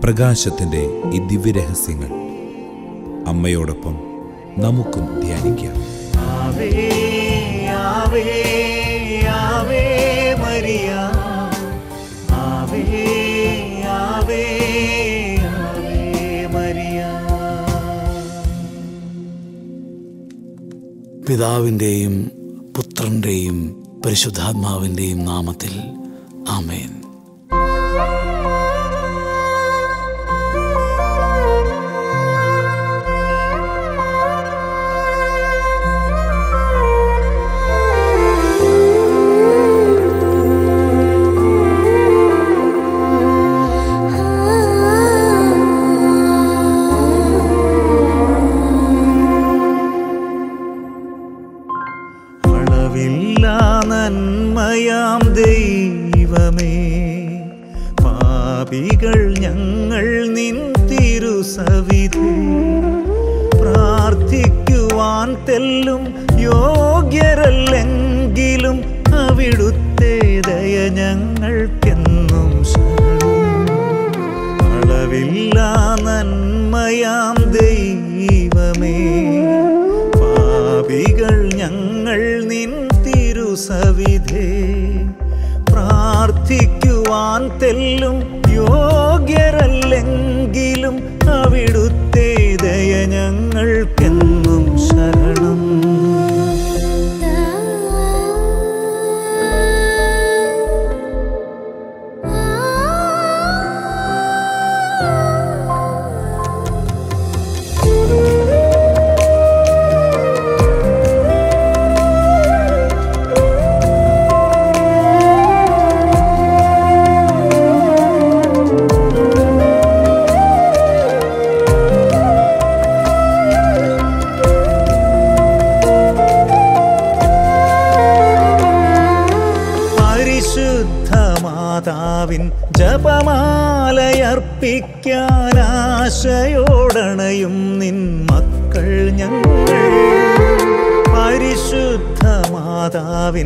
പ്രകാശത്തിൻ്റെ ഈ ദിവ്യരഹസ്യങ്ങൾ അമ്മയോടൊപ്പം നമുക്കും ധ്യാനിക്കാം ആവേ ആവേ ആവേ മരിയ ആവേ ആവേ ആവേ മരിയ പിതാവിൻ്റെയും പുത്രൻ്റെയും പരിശുദ്ധാത്മാവിൻ്റെയും നാമത്തിൽ ആമേൻ അളവില്ല നന്മയാം ദൈവമേ പാപികൾ ഞങ്ങൾ നിൻ തിരുസവിധി പ്രാർത്ഥിക്കുവാൻ തെല്ലും യോഗ്യരല്ലെങ്കിലും അവിടുത്തെ ദയ ഞങ്ങൾക്കെന്നും ശരണം അളവില്ല നന്മയാം ദൈവമേ പാപികൾ ഞങ്ങൾ നിൻ തിരുസവിധേ പ്രാർത്ഥിക്കുവാൻ തെല്ലും യോഗ്യരല്ലെങ്കിലും അവിടുത്തെ ദയ ഞങ്ങൾക്കെന്നും ശരണം പരിശുദ്ധ മാതാവിൻ ജപമാലയർപ്പിക്കാൻ ആശയോടണയും നിൻ മക്കൾ ഞങ്ങൾ പരിശുദ്ധ മാതാവിൻ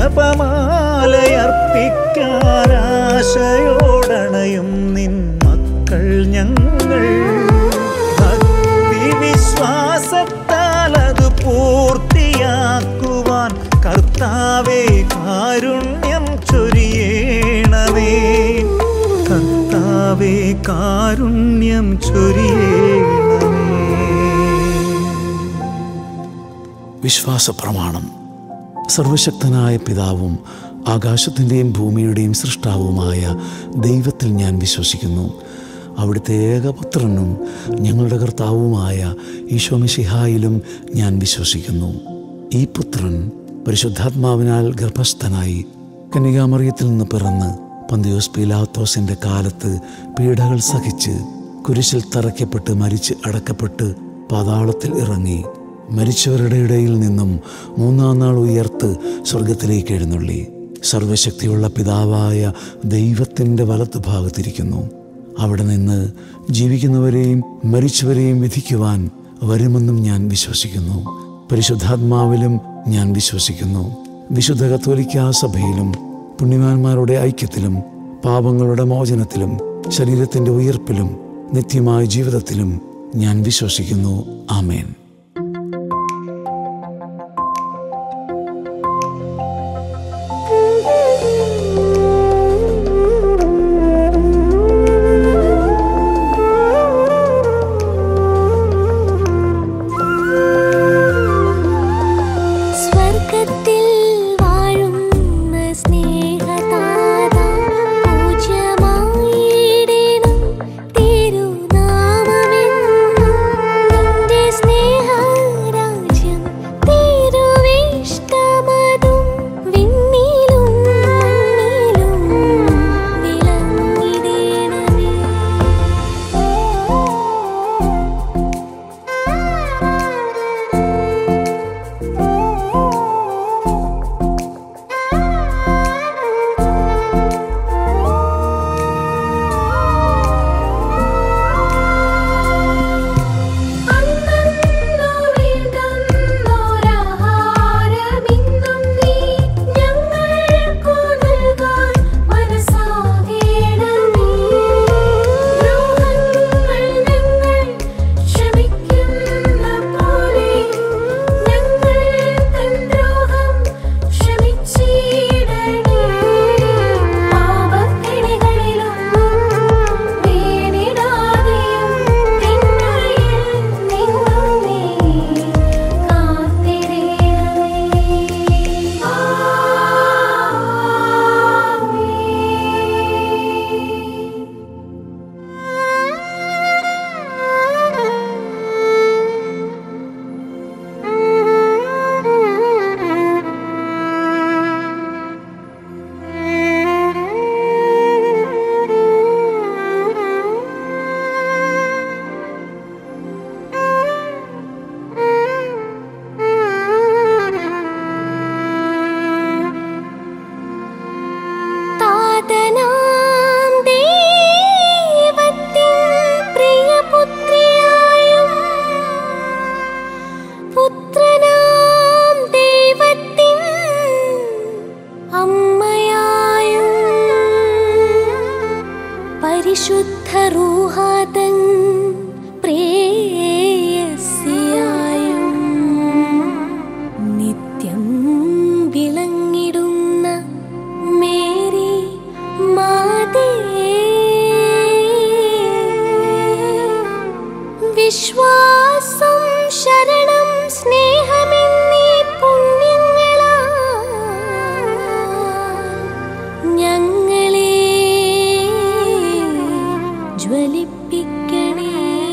ജപമാലയർപ്പിക്കാൻ ആശയോടണയും നിൻ മക്കൾ ഞങ്ങൾ ഭക്തി വിശ്വാസത്താൽ അത് പൂർത്തിയാക്കുവാൻ കർത്താവേ കാരുണ്യം ചൊരിയേണമേ കർത്താവേ കാരുണ്യം ചൊരിയേണമേ വിശ്വാസ പ്രമാണം സർവശക്തനായ പിതാവും ആകാശത്തിൻ്റെയും ഭൂമിയുടെയും സൃഷ്ടാവുമായ ദൈവത്തിൽ ഞാൻ വിശ്വസിക്കുന്നു അവിടുത്തെ ഏകപുത്രനും ഞങ്ങളുടെ കർത്താവുമായ ഈശോമിഷിഹായിലും ഞാൻ വിശ്വസിക്കുന്നു ഈ പുത്രൻ പരിശുദ്ധാത്മാവിനാൽ ഗർഭസ്ഥനായി കന്യകാമറിയത്തിൽ നിന്ന് പിറന്ന് പന്തിയോസ് പീലാത്തോസിന്റെ കാലത്ത് പീഡകൾ സഹിച്ച് കുരിശിൽ തറയ്ക്കപ്പെട്ട് മരിച്ച് അടക്കപ്പെട്ട് പാതാളത്തിൽ ഇറങ്ങി മരിച്ചവരുടെ ഇടയിൽ നിന്നും മൂന്നാം നാൾ ഉയർത്ത് സ്വർഗത്തിലേക്ക് എഴുന്നള്ളി സർവശക്തിയുള്ള പിതാവായ ദൈവത്തിൻ്റെ വലത്ത് ഭാഗത്തിരിക്കുന്നു അവിടെ നിന്ന് ജീവിക്കുന്നവരെയും മരിച്ചവരെയും വിധിക്കുവാൻ വരുമെന്നും ഞാൻ വിശ്വസിക്കുന്നു പരിശുദ്ധാത്മാവിലും ഞാൻ വിശ്വസിക്കുന്നു വിശുദ്ധ കത്തോലിക്കാ സഭയിലും പുണ്യവാന്മാരുടെ ഐക്യത്തിലും പാപങ്ങളുടെ മോചനത്തിലും ശരീരത്തിൻ്റെ ഉയർപ്പിലും നിത്യമായ ജീവിതത്തിലും ഞാൻ വിശ്വസിക്കുന്നു ആമേൻ സ്വർഗത്തിൽ വാഴുന്ന സ്നേഹതാത പൂജ്യമായിടേണം തിരുനാമമെന്നും നിന്റെ സ്നേഹ പരിശുദ്ധ റൂഹാതൻ പ്രേയസിയായും നിത്യം വിളങ്ങിടുന്ന മേരി മാതേ വിശ്വാസം ശരണം സ്നേഹമെന്നീ പുണ്യങ്ങളാ ഞങ്ങളെ ജ്വലിപ്പിക്കണേ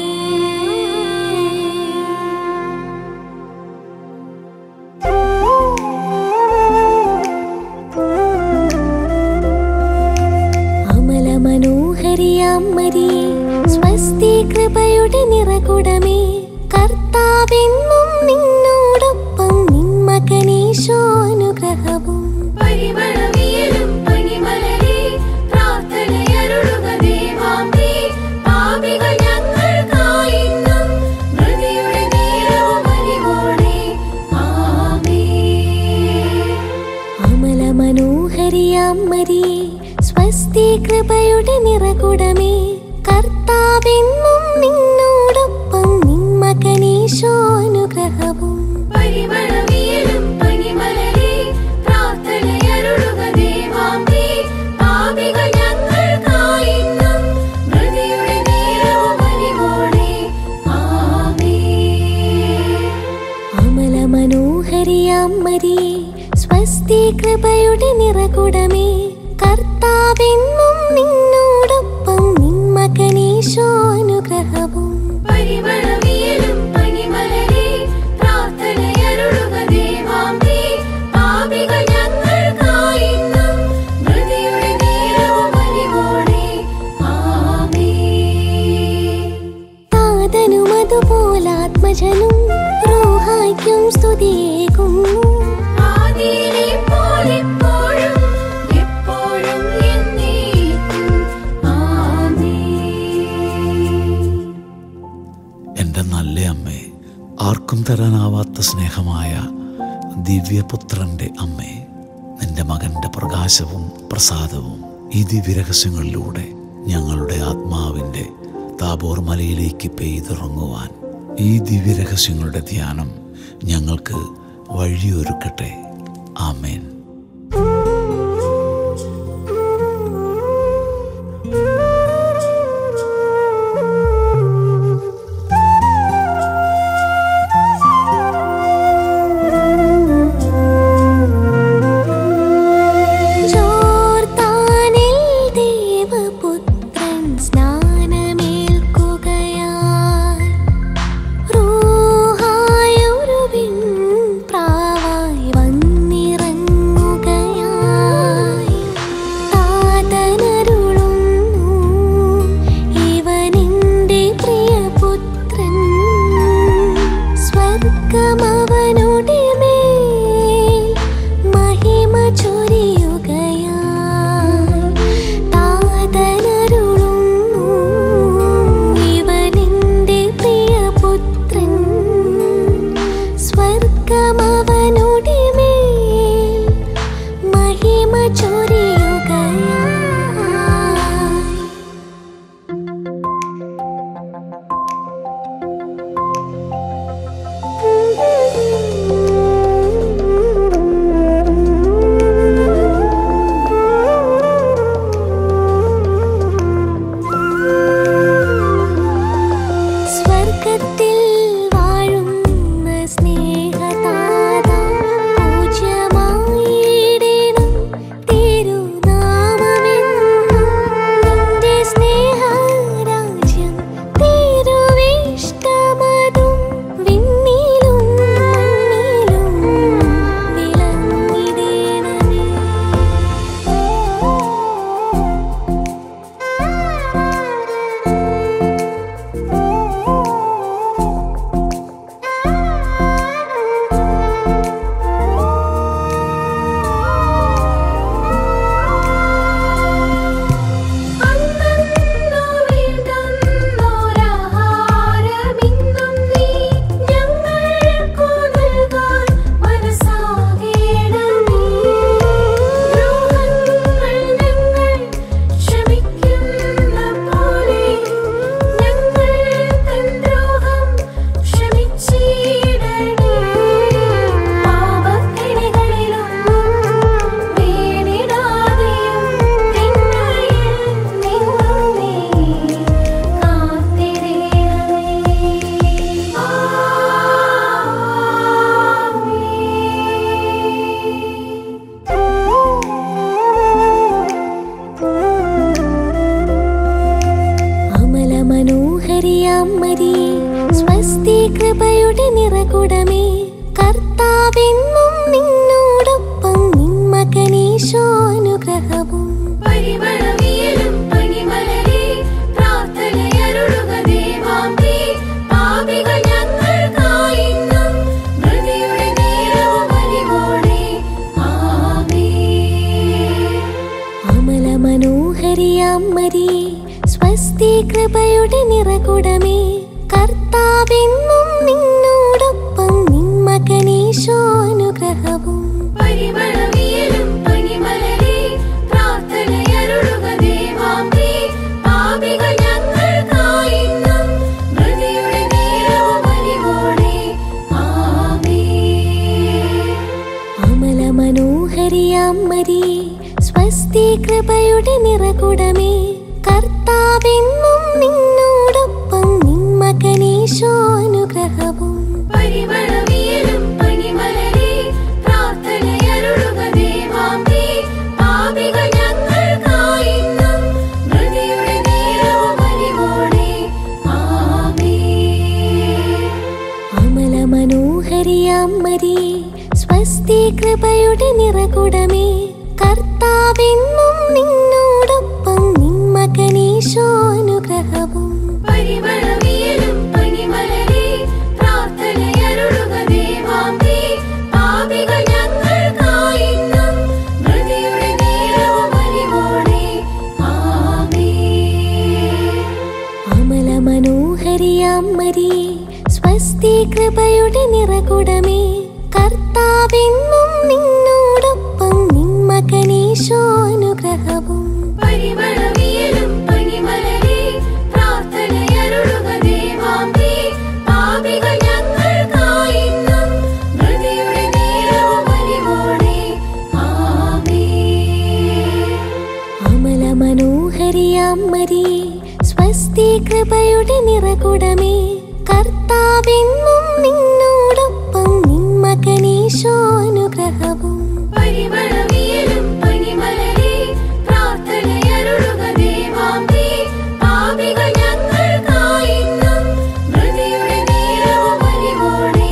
അമല മനോഹരിയാം മരിയേ സ്വസ്തി കൃപയുടെ നിറകുടമേ കർത്താവെന്നും നിന്നോടൊപ്പം നിൻ മകനീശോ അനുഗ്രഹവും പരിമളവിയലും പനിമലരെ പ്രാർത്ഥനയരുളുക ദേവാംബേ. പാപികൾ ഞങ്ങൾക്കായിന്നും മൃതിയുടെ നേരവും അലിവോടെ. ആമേൻ. അമല മനോഹരിയാം മരിയേ സ്വസ്തി കൃപയുടെ നിറകുടമേ കർത്താവെന്നും നിന്നോടൊപ്പം നിൻ മകനീശോ അനുഗ്രഹവും പരിമളവിയലും പനിമലരെ പ്രാർത്ഥനയരുളുക ദേവാംബേ. പാപികൾ ഞങ്ങൾക്കായിന്നും മൃതിയുടെ നേരവും അലിവോടെ. ആമേൻ. അമല മനോഹരിയാം മരിയേ സ്വസ്തി കൃപയുടെ നിറകുടമേ കർത്താവെന്നും നിന്നോടൊപ്പം നിൻ മകനീശോ അനുഗ്രഹവും പരിമളവിയലും പനിമലരെ പ്രാർത്ഥനയരുളുക ദേവാംബേ. പാപികൾ ഞങ്ങൾക്കായിന്നും മൃതിയുടെ നേരവും അലിവോടെ. ആമേൻ. താതനും അതുപോലാത്മജനും റൂഹായ്ക്കും സ്തുതിയേകുന്നു ആദിയിലെ പോലെപ്പോഴും എപ്പോഴും എന്നേക്കും. ആമേൻ. എൻ്റെ നല്ല അമ്മേ ആർക്കും തരാനാവാത്ത സ്നേഹമായ ദിവ്യപുത്രൻ്റെ അമ്മേ നിന്റെ മകൻ്റെ പ്രകാശവും പ്രസാദവും ഈ ദിവ്യരഹസ്യങ്ങളിലൂടെ ഞങ്ങളുടെ ആത്മാവിൻ്റെ താബോർ മലയിലേക്ക് പെയ്തിറങ്ങുവാൻ ഈ ദിവ്യരഹസ്യങ്ങളുടെ ധ്യാനം ഞങ്ങൾക്ക് വഴിയൊരുക്കട്ടെ ആമേൻ ജോർദാനിൽ ദേവപുത്രൻ സ്നാനമേൽക്കുകയാൽ റൂഹായൊരു വിൺപ്രാവായി വന്നിറങ്ങി മനോഹരിയാം മരിയേ സ്വസ്തി കൃപയുടെ നിറകുടമേ കർത്താവെന്നും നിന്നോടൊപ്പം നിൻ മകനീശോ അനുഗ്രഹവും പരിമളവിയലും പനിമലരെ പ്രാർത്ഥനയരുളുക ദേവാംബേ പാപികൾ ഞങ്ങൾക്കായിന്നും മൃതിയുടെ നേരവും അലിവോടെ ആമേൻ അമല മനോഹരിയാം മരിയേ സ്വസ്തി കൃപയുടെ നിറകുടമേ കർത്താവെന്നും നിന്നോടൊപ്പം നിൻ മകനീശോ അനുഗ്രഹവും പരിമളവിയലും പനിമലരെ പ്രാർത്ഥനയരുളുക ദേവാംബേ പാപികൾ ഞങ്ങൾക്കായിന്നും മൃതിയുടെ നേരവും അലിവോടെ ആമേൻ അമല മനോഹരിയാം മരിയേ സ്വസ്തി കൃപയുടെ നിറകുടമേ കർത്താവെന്നും നിന്നോടൊപ്പം നിൻ മകനീശോ അനുഗ്രഹവും പരിമളവിയലും പനിമലരെ പ്രാർത്ഥനയരുളുക ദേവാംബേ പാപികൾ ഞങ്ങൾക്കായിന്നും മൃതിയുടെ നേരവും അലിവോടെ ആമേൻ അമല മനോഹരിയാം മരിയേ സ്വസ്തി കൃപയുടെ നിറകുടമേ കർത്താവെന്നും നിന്നോടൊപ്പം നിൻ മകനീശോ അനുഗ്രഹവും പരിമളവിയലും പനിമലരെ പ്രാർത്ഥനയരുളുക ദേവാംബേ പാപികൾ ഞങ്ങൾക്കായിന്നും മൃതിയുടെ നേരവും അലിവോടെ ആമേൻ അമല മനോഹരിയാം മരിയേ സ്വസ്തി കൃപയുടെ നിറകുടമേ കർത്താവെന്നും നിന്നോടൊപ്പം നിൻ മകനീശോ അനുഗ്രഹവും പരിമളവിയലും പനിമലരെ പ്രാർത്ഥനയരുളുക ദേവാംബേ പാപികൾ ഞങ്ങൾക്കായിന്നും മൃതിയുടെ നേരവും അലിവോടെ ആമേൻ അമല മനോഹരിയാം മരിയേ സ്വസ്തി കൃപയുടെ നിറകുടമേ കർത്താവെന്നും നിന്നോടൊപ്പം നിൻ മകനീശോ അനുഗ്രഹവും പരിമളവിയലും പനിമലരെ പ്രാർത്ഥനയരുളുക ദേവാംബേ പാപികൾ ഞങ്ങൾക്കായിന്നും മൃതിയുടെ നേരവും അലിവോടെ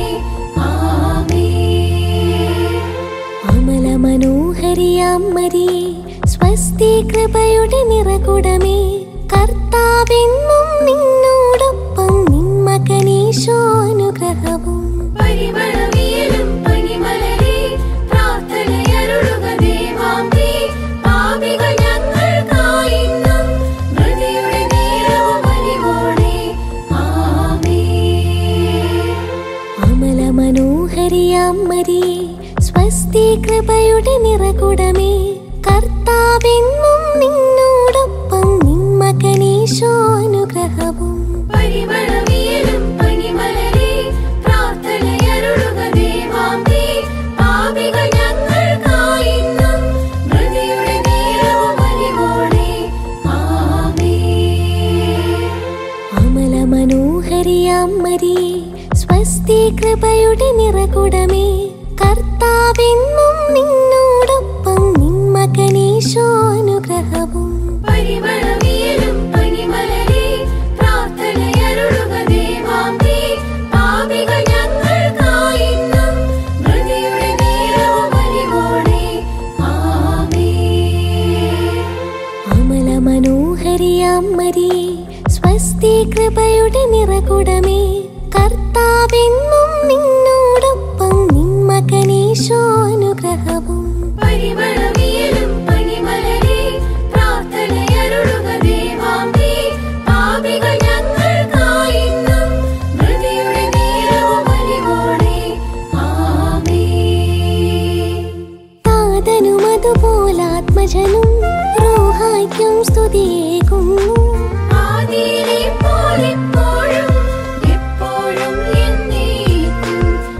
ആമേൻ അമല മനോഹരിയാം മരിയേ സ്വസ്തി കൃപയുടെ നിറകുടമേ കർത്താവെന്നും നിന്നോടൊപ്പം നിൻ മകനീശോ അനുഗ്രഹവും പരിമളവിയലും പനിമലരെ പ്രാർത്ഥനയരുളുക ദേവാംബേ പാപികൾ ഞങ്ങൾക്കായിന്നും മൃതിയുടെ നേരവും അലിവോടെ ആമേൻ അമല മനോഹരിയാം മരിയേ സ്വസ്തി കൃപയുടെ നിറകുടമേ കർത്താവെന്നും നിന്നോടൊപ്പം നിൻ മകനീശോ അനുഗ്രഹവും പരിമളവിയലും പനിമലരെ പ്രാർത്ഥനയരുളുക ദേവാംബേ പാപികൾ ഞങ്ങൾക്കായിന്നും മൃതിയുടെ നേരവും അലിവോടെ ആമേൻ അമല മനോഹരിയാം മരിയേ സ്വസ്തി കൃപയുടെ നിറകുടമേ കർത്താവെന്നും നിന്നോടൊപ്പം നിൻ മകനീശോ അനുഗ്രഹവും പരിമളവിയലും പനിമലരെ പ്രാർത്ഥനയരുളുക ദേവാംബേ പാപികൾ ഞങ്ങൾക്കായിന്നും മൃതിയുടെ നേരവും അലിവോടെ ആമേൻ അമല മനോഹരിയാം മരിയേ സ്വസ്തി കൃപയുടെ നിറകുടമേ കർത്താവെന്നും നിന്നോടൊപ്പം നിൻ മകനീശോ അനുഗ്രഹവും പരിമളവിയലും പനിമലരെ പ്രാർത്ഥനയരുളുക ദേവാംബേ പാപികൾ ഞങ്ങൾക്കായിന്നും മൃതിയുടെ നേരവും അലിവോടെ ആമേൻ താതനും അതുപോലാത്മജനും റൂഹായ്ക്കും സ്തുതിയേകുന്നു ആദിയിലെ പോലെപ്പോഴും എപ്പോഴും എന്നേക്കും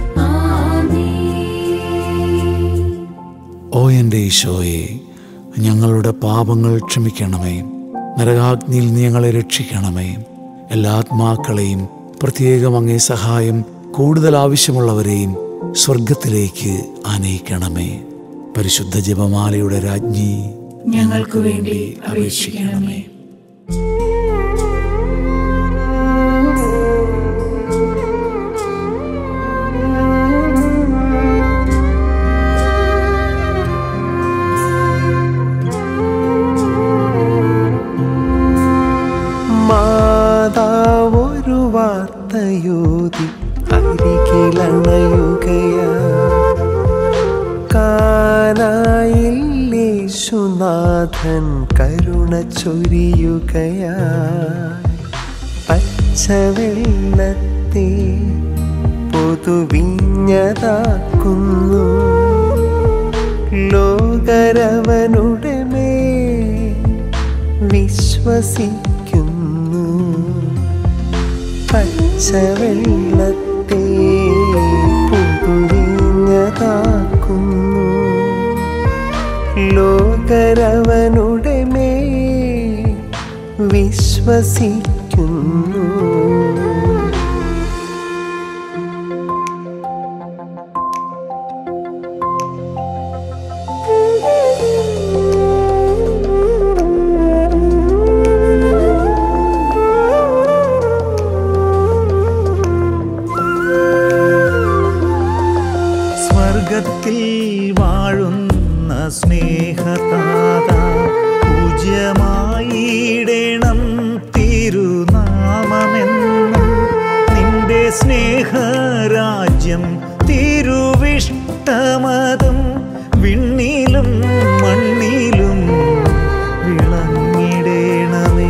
ആമേൻ ഓ എൻ്റെ ഈശോയെ ഞങ്ങളുടെ പാപങ്ങൾ ക്ഷമിക്കണമേ നരകാഗ്നിയിൽ നീ ഞങ്ങളെ രക്ഷിക്കണമേ എല്ലാ ആത്മാക്കളെയും പ്രത്യേകം അങ്ങേ സഹായം കൂടുതൽ ആവശ്യമുള്ളവരെയും സ്വർഗത്തിലേക്ക് ആനയിക്കണമേ പരിശുദ്ധ ജപമാലയുടെ രാജ്ഞി ഞങ്ങൾക്ക് വേണ്ടി അപേക്ഷിക്കണമേ മാതാവൊരു വാർത്തയോതി അരികിലണയുകയാ കാനായില്ലേശുനാഥൻ കരുണ ചൊരിയുകയാ പച്ചവെള്ളത്തെ പൊതുവിഞ്ഞതാക്കുന്നു ലോകരവനുടെ മേ വിശ്വസിക്കുന്നു പച്ചവെള്ളത്തെ പൊതുവിഞ്ഞതാക്കുന്നു ലോകരവനുടെ മേ വിശ്വസിക്കുന്നു സ്വർഗത്തിൽ വാഴുന്ന സ്നേഹതാത പൂജ്യമായിടണം തിരുനാമമെന്നും നിന്റെ സ്നേഹരാജ്യം തിരുവിഷ്ടമതും വിണ്ണിലും മണ്ണിലും വിളങ്ങിടേണമേ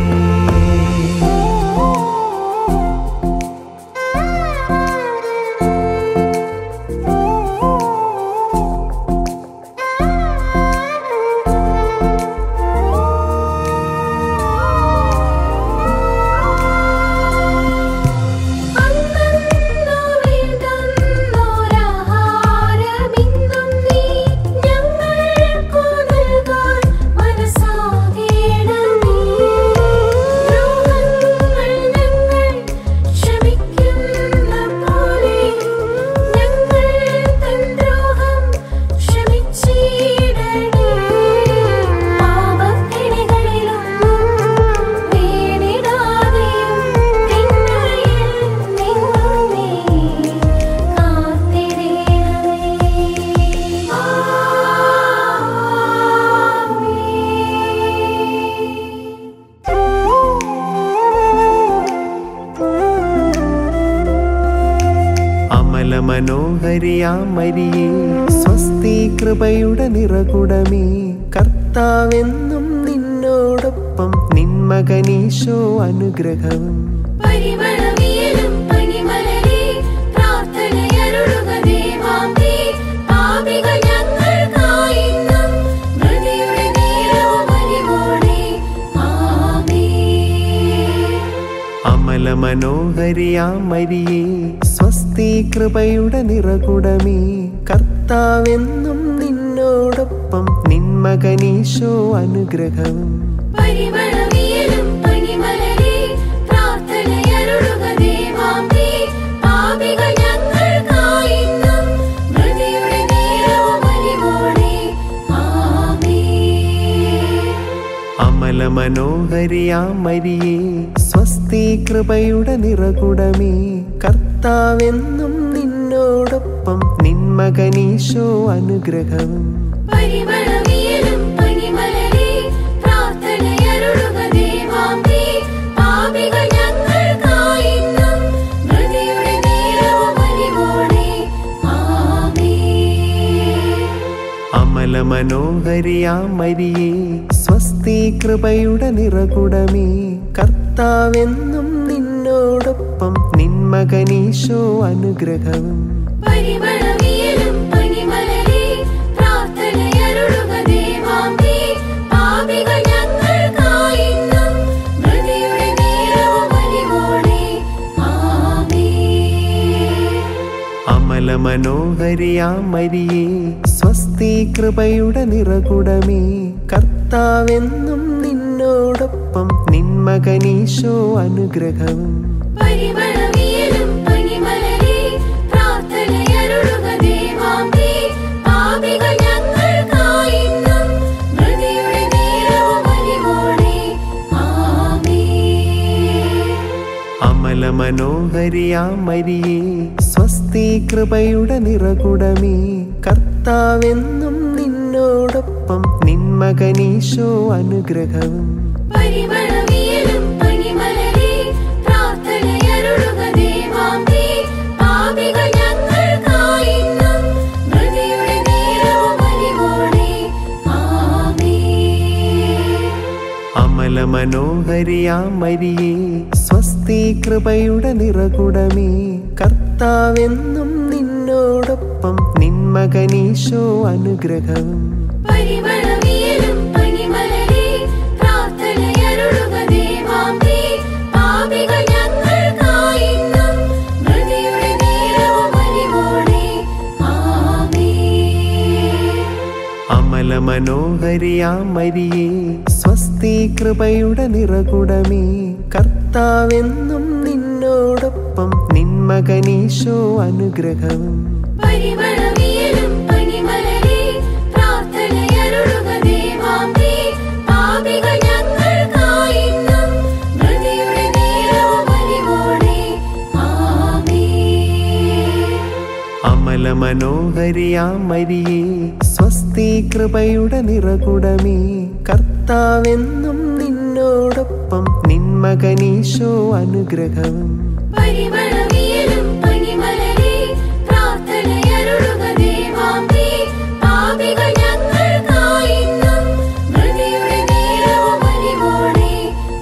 അന്നോരാഹാരമിന്നും നീ ഞങ്ങൾക്കു നൽകാൻ മനസ്സാകേണമേ ദ്രോഹങ്ങൾ ഞങ്ങൾ ക്ഷമിക്കുന്ന പോലെ ഞങ്ങൾ തൻ ദ്രോഹം ക്ഷമിച്ചിടണേ പാപക്കിണികളിലും വീണിടാതെയും തിന്മയിൽ നിന്നും നീ കാത്തിടണമേ ആമേൻ അമല മനോഹരിയാമരിയേ സ്വസ്തി കൃപയുടെ നിറകുടമേ കർത്താവെന്നും നിന്നോടൊപ്പം നിന്മകനീശോ അനുഗ്രഹവും പരിമളവിയലും പനിമലരേ പ്രാർത്ഥനയരുളുക ദേവാംബേ പാപികൾ ഞങ്ങൾക്കായിന്നും ഹൃദയുടെ നീളവും അലിവോടെ ആമേൻ അമല മനോഹരിയാമരിയേ സ്വസ്തി കൃപയുടെ നിറകുടമേ കർത്താവെന്നും നിന്നോടൊപ്പം നിന്മകനീശോ അനുഗ്രഹവും പരിമളവിയലും പനിമലരേ പ്രാർത്ഥനയരുളുക ദേവാംബേ പാപികൾ ഞങ്ങൾക്കായിന്നും ഹൃദയുടെ നീളവും അലിവോടെ ആമേൻ അമല മനോഹരിയാമരിയേ സ്വസ്തി കൃപയുടെ നിറകുടമേ കർത്താവെന്നും നിന്നോടൊപ്പം നിന്മകനീശോ അനുഗ്രഹവും പരിമളവിയലും പനിമലരേ പ്രാർത്ഥനയരുളുക ദേവാംബേ പാപികൾ ഞങ്ങൾക്കായിന്നും ഹൃദയുടെ നീളവും അലിവോടെ ആമേൻ അമല മനോഹരിയാമരിയേ സ്വസ്തി കൃപയുടെ നിറകുടമേ കർത്താവെന്നും നിന്നോടൊപ്പം നിന്മകനീശോ അനുഗ്രഹവും പരിമളവിയലും പനിമലരേ പ്രാർത്ഥനയരുളുക ദേവാംബേ പാപികൾ ഞങ്ങൾക്കായിന്നും ഹൃദയുടെ നീളവും അലിവോടെ ആമേൻ അമല മനോഹരിയാമരിയേ സ്വസ്തി കൃപയുടെ നിറകുടമേ കർത്താവെന്നും നിന്നോടൊപ്പം നിന്മകനീശോ അനുഗ്രഹവും പരിമളവിയലും പനിമലരേ പ്രാർത്ഥനയരുളുക ദേവാംബേ പാപികൾ ഞങ്ങൾക്കായിന്നും ഹൃദയുടെ നീളവും അലിവോടെ ആമേൻ അമല മനോഹരിയാമരിയേ സ്വസ്തി കൃപയുടെ നിറകുടമേ കർത്താവെന്നും നിന്നോടൊപ്പം നിന്മകനീശോ അനുഗ്രഹവും പരിമളവിയലും പനിമലരേ മനോഹരിയാം മരിയേ സ്വസ്തി കൃപയുടെ നിറകുടമേ കർത്താവെന്നും നിന്നോടൊപ്പം നിന്മകനീശോ അനുഗ്രഹവും പരിമളവിയലും പനിമലരെ പ്രാർത്ഥനയരുളുക ദേവാംബേ. പാപികൾ ഞങ്ങൾക്കായിന്നും മൃതിയുടെ നേരവും അലിവോടെ. ആമേൻ. അമല മനോഹരിയാം മരിയേ സ്വസ്തി കൃപയുടെ നിറകുടമേ കർത്താവെന്നും നിന്നോടൊപ്പം നിന്മകനീശോ അനുഗ്രഹവും പരിമളവിയലും പനിമലരെ പ്രാർത്ഥനയരുളുക ദേവാംബേ. പാപികൾ ഞങ്ങൾക്കായിന്നും മൃതിയുടെ നേരവും അലിവോടെ. ആമേൻ. അമല മനോഹരിയാം മരിയേ സ്വസ്തി കൃപയുടെ നിറകുടമേ കർത്താവെന്നും നിന്നോടൊപ്പം നിന്മകനീശോ അനുഗ്രഹവും പരിമളവിയലും പനിമലരെ പ്രാർത്ഥനയരുളുക ദേവാംബേ. പാപികൾ ഞങ്ങൾക്കായിന്നും മൃതിയുടെ നേരവും അലിവോടെ.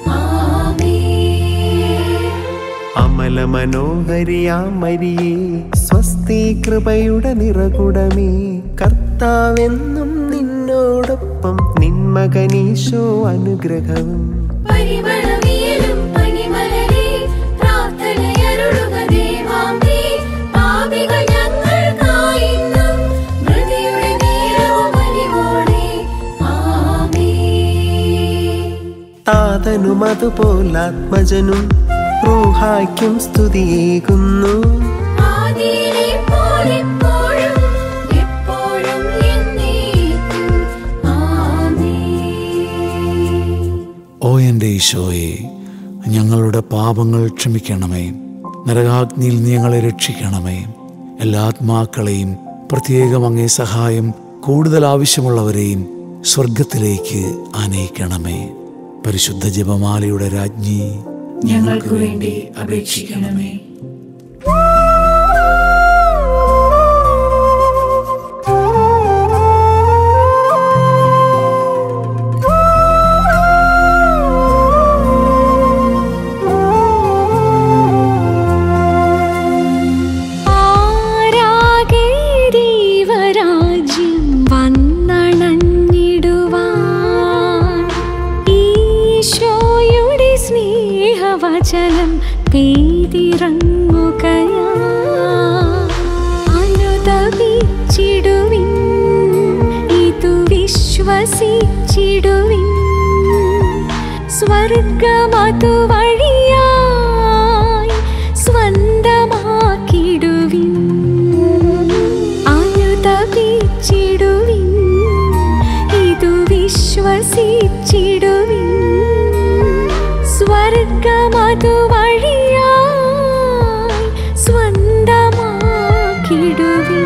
ആമേൻ. അമല മനോഹരിയാം മരിയേ സ്വസ്തി കൃപയുടെ നിറകുടമേ കർത്താവെന്നും നിന്നോടൊപ്പം നിന്മകനീശോ അനുഗ്രഹവും പരിമളവിയലും പനിമലരെ പ്രാർത്ഥനയരുളുക ദേവാംബേ. പാപികൾ ഞങ്ങൾക്കായിന്നും മൃതിയുടെ നേരവും അലിവോടെ. ആമേൻ. താതനും അതുപോലാത്മജനും റൂഹായ്ക്കും സ്തുതിയേകുന്നു ആദിയിലെ പോലെപ്പോഴും എപ്പോഴും എന്നേക്കും. ആമേൻ. ഓ എൻ്റെ ഈശോയെ ഞങ്ങളുടെ പാപങ്ങൾ ക്ഷമിക്കണമേ നരകാഗ്നിയിൽ നീ ഞങ്ങളെ രക്ഷിക്കണമേ എല്ലാ ആത്മാക്കളെയും പ്രത്യേകം അങ്ങേ സഹായം കൂടുതൽ ആവശ്യമുള്ളവരെയും സ്വർഗത്തിലേക്ക് ആനയിക്കണമേ പരിശുദ്ധ ജപമാലയുടെ രാജ്ഞി ഞങ്ങൾക്ക് വേണ്ടി അപേക്ഷിക്കണമേ ആരാകെ ദൈവരാജ്യം വന്നണഞ്ഞിടുവാൻ ഈശോയുടെ സ്നേഹവചനം പെയ്തിറങ്ങുകയാ അനുദപിച്ചിടുവിൻ ഇതു വിശ്വസിച്ചിടുവിൻ സ്വർഗമതു വഴിയായി സ്വന്തമാക്കിടുവിൻ അനുതപിച്ചിടുവിൻ ഇതു വിശ്വസിച്ചിടുവിൻ സ്വർഗമതു വഴിയായി സ്വന്തമാക്കിടുവിൻ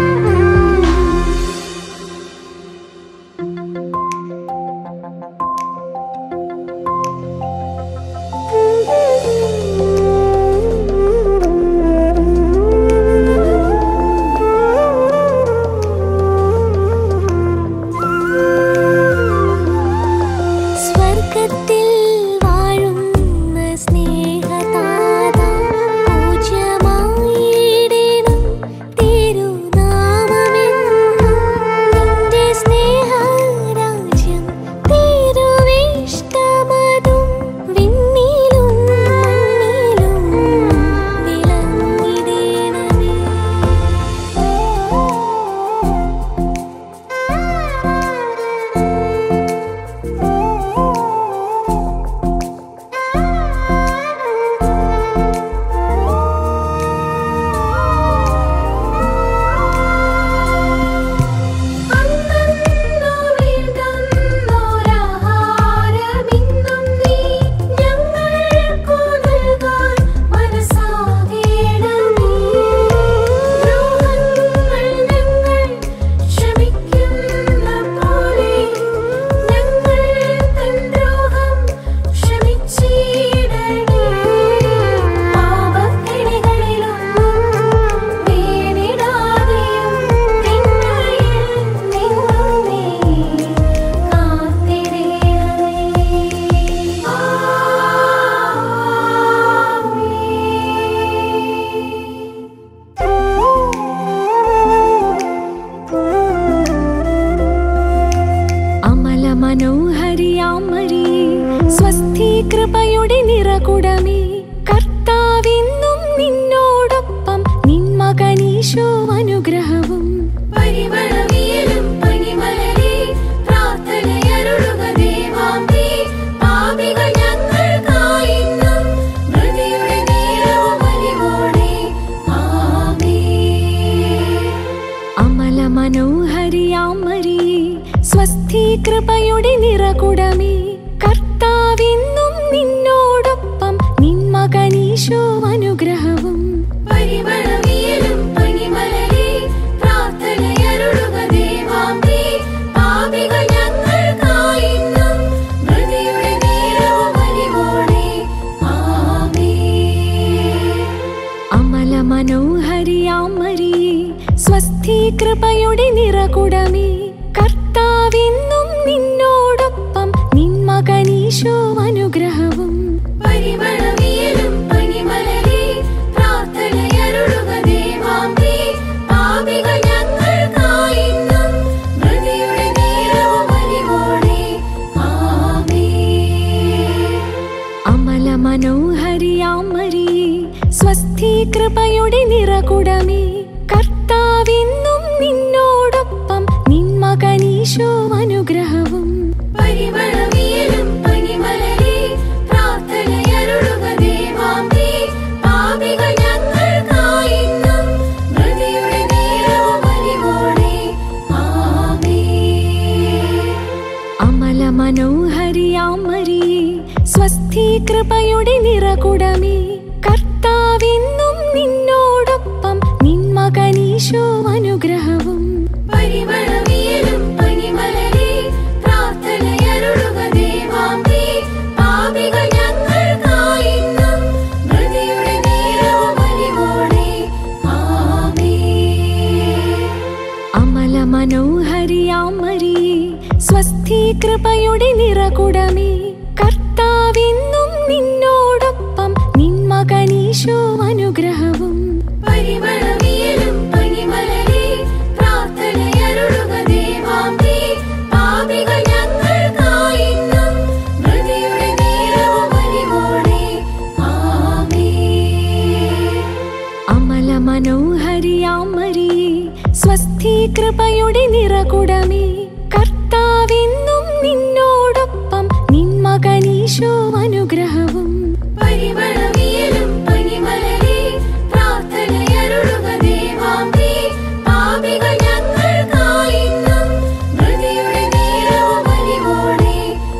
സ്വർഗത്തിൽ വാഴുന്ന സ്നേഹതാ മകനീശോ അനുഗ്രഹവും പരിമളവിയലും പനിമലരെ പ്രാർത്ഥനയരുളുക ദേവാംബേ. പാപികൾ ഞങ്ങൾക്കായിന്നും മൃതിയുടെ നേരവും അലിവോടെ. ആമേൻ. അമല മനോഹരിയാം മരിയേ സ്വസ്തി കൃപയുടെ നിറകുടമേ കർത്താവിന്നും നിന്നോടൊപ്പം നിൻ മകനീശോ അനുഗ്രഹവും പരിമളവിയലും പനിമലരെ പ്രാർത്ഥനയരുളുക ദേവാംബേ. പാപികൾ ഞങ്ങൾക്കായിന്നും മൃതിയുടെ നേരവും അലിവോടെ. ആമേൻ. അമല മനോഹരിയാം മരിയേ സ്വസ്തി കൃപയുടെ നിറകുടമേ കർത്താവിന്നും നിന്നോടൊപ്പം നിൻ മകനീശോ അനുഗ്രഹവും പരിമളവിയലും പനിമലരെ പ്രാർത്ഥനയരുളുക ദേവാംബേ. പാപികൾ ഞങ്ങൾക്കായിന്നും മൃതിയുടെ നേരവും അലിവോടെ. ആമേൻ. അമല മനോഹരിയാം മരിയേ സ്വസ്തി കൃപയുടെ നിറകുടമേ കർത്താവിന്നും നിന്നോടൊപ്പം നിൻ മകനീശോ അനുഗ്രഹവും പരിമളവിയലും പനിമലരെ പ്രാർത്ഥനയരുളുക ദേവാംബേ. പാപികൾ ഞങ്ങൾക്കായിന്നും മൃതിയുടെ നേരവും അലിവോടെ. ആമേൻ. അമല മനോഹരിയാം മരിയേ സ്വസ്തി കൃപയുടെ നിറകുടമേ കർത്താവിന്നും നിന്നോടൊപ്പം നിൻ മകനീശോ അനുഗ്രഹവും പരിമളവിയലും പനിമലരെ പ്രാർത്ഥനയരുളുക ദേവാംബേ. പാപികൾ ഞങ്ങൾക്കായിന്നും മൃതിയുടെ നേരവും അലിവോടെ. ആമേൻ. അമല മനോഹരിയാം മരിയേ സ്വസ്തി കൃപയുടെ നിറകുടമേ കർത്താവിന്നും നിന്നോടൊപ്പം നിൻ മകനീശോ അനുഗ്രഹവും പരിമളവിയലും പനിമലരെ പ്രാർത്ഥനയരുളുക ദേവാംബേ. പാപികൾ ഞങ്ങൾക്കായിന്നും മൃതിയുടെ നേരവും അലിവോടെ. ആമേൻ. അമല മനോഹരിയാം മരിയേ സ്വസ്തി കൃപയുടെ നിറകുടമേ കർത്താവിന്നും നിന്നോടൊപ്പം നിൻ മകനീശോ അനുഗ്രഹവും പരിമളവിയലും പനിമലരെ പ്രാർത്ഥനയരുളുക ദേവാംബേ. പാപികൾ ഞങ്ങൾക്കായിന്നും മൃതിയുടെ നേരവും അലിവോടെ.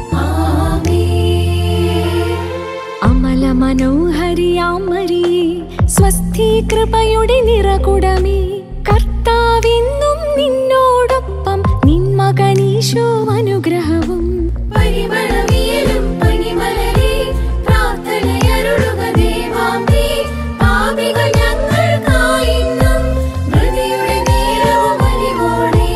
ആമേൻ. അമല മനോഹരിയാം മരിയേ സ്വസ്തി കൃപയുടെ നിറകുടമേ കർത്താവിന്നും നിന്നോടൊപ്പം നിൻ മകനീശോ അനുഗ്രഹവും പരിമളവിയലും പനിമലരെ പ്രാർത്ഥനയരുളുക ദേവാംബേ. പാപികൾ ഞങ്ങൾക്കായിന്നും മൃതിയുടെ നേരവും അലിവോടെ.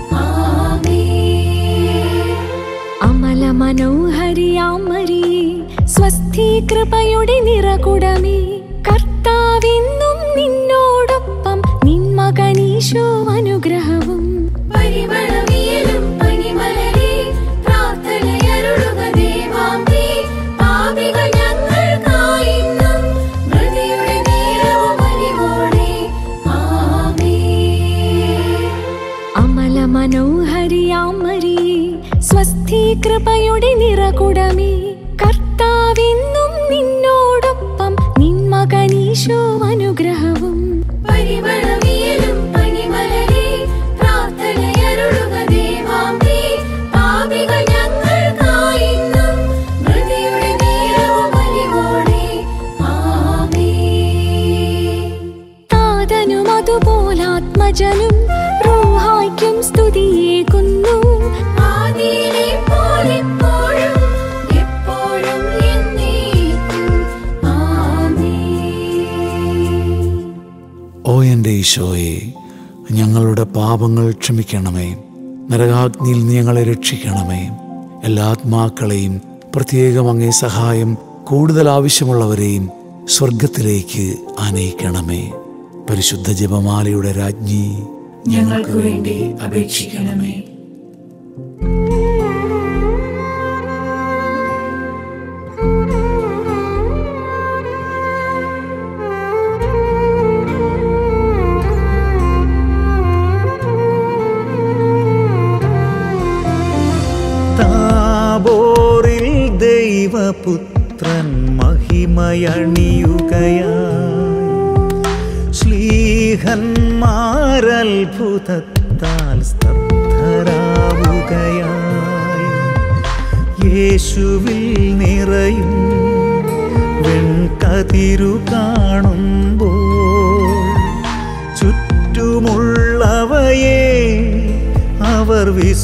ആമേൻ. അമല മനോഹരിയാം മരിയേ സ്വസ്തി കൃപയുടെ നിറകുടമേ കർത്താവിന്നും നിന്നോടൊപ്പം നിൻ മകനീശോ അനുഗ്രഹവും പരിമളവിയലും പനിമലരെ പ്രാർത്ഥനയരുളുക ദേവാംബേ. പാപികൾ ഞങ്ങൾക്കായിന്നും മൃതിയുടെ നേരവും അലിവോടെ. ആമേൻ. അമല മനോഹരിയാം മരിയേ സ്വസ്തി കൃപയുടെ നിറകുടമേ കർത്താവിന്നും നിന്നോടൊപ്പം നിൻ മകനീശോ അനുഗ്രഹവും പരിമളവിയലും പനിമലരെ പ്രാർത്ഥനയരുളുക ദേവാംബേ. പാപികൾ ഞങ്ങൾക്കായിന്നും മൃതിയുടെ നേരവും അലിവോടെ. ആമേൻ. താതനും അതുപോലാത്മജനും റൂഹായ്ക്കും സ്തുതിയേകുന്നു ആദിയിലെ പോലെപ്പോഴും എപ്പോഴും എന്നേക്കും. ആമേൻ. ഓ എൻ്റെ ഈശോയെ ഞങ്ങളുടെ പാപങ്ങൾ ക്ഷമിക്കണമേ നരകാഗ്നിയിൽ നീ ഞങ്ങളെ രക്ഷിക്കണമേ എല്ലാ ആത്മാക്കളെയും പ്രത്യേകം അങ്ങേ സഹായം കൂടുതൽ ആവശ്യമുള്ളവരെയും സ്വർഗത്തിലേക്ക് ആനയിക്കണമേ പരിശുദ്ധ ജപമാലയുടെ രാജ്ഞി ഞങ്ങൾക്ക് വേണ്ടി അപേക്ഷിക്കണമേ ദൈവപുത്രൻ മഹിമയണിയുകയായി ശ്ലീഹന്മാരത്ഭുതത്താൽ സ്തബ്ധരാവുകയായി യേശുവിൽ നിറയും വെൺകതിരു കാണുമ്പോൾ ചുറ്റുമുള്ളവയെ അവർ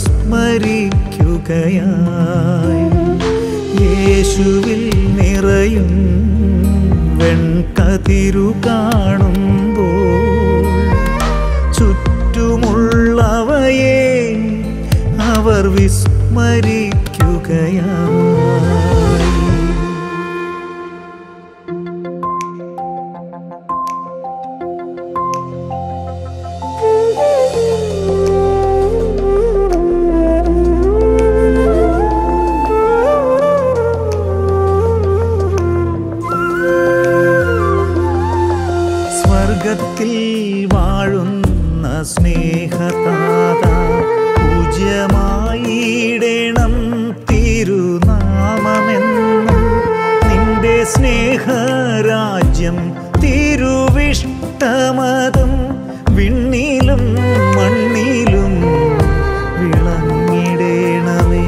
വിസ്മരിക്കുകയായി യേശുവിൽ നിറയും വെൺകതിരു കാണുമ്പോൾ ചുറ്റുമുള്ളവയെ അവർ വിസ്മരിക്കുകയായി സ്വർഗത്തിൽ വാഴുന്ന സ്നേഹതാത പൂജ്യമായിടണം തിരുനാമമെന്നും നിന്റെ സ്നേഹരാജ്യം തിരുവിഷ്ടമതും വിണ്ണിലും മണ്ണിലും വിളങ്ങിടേണമേ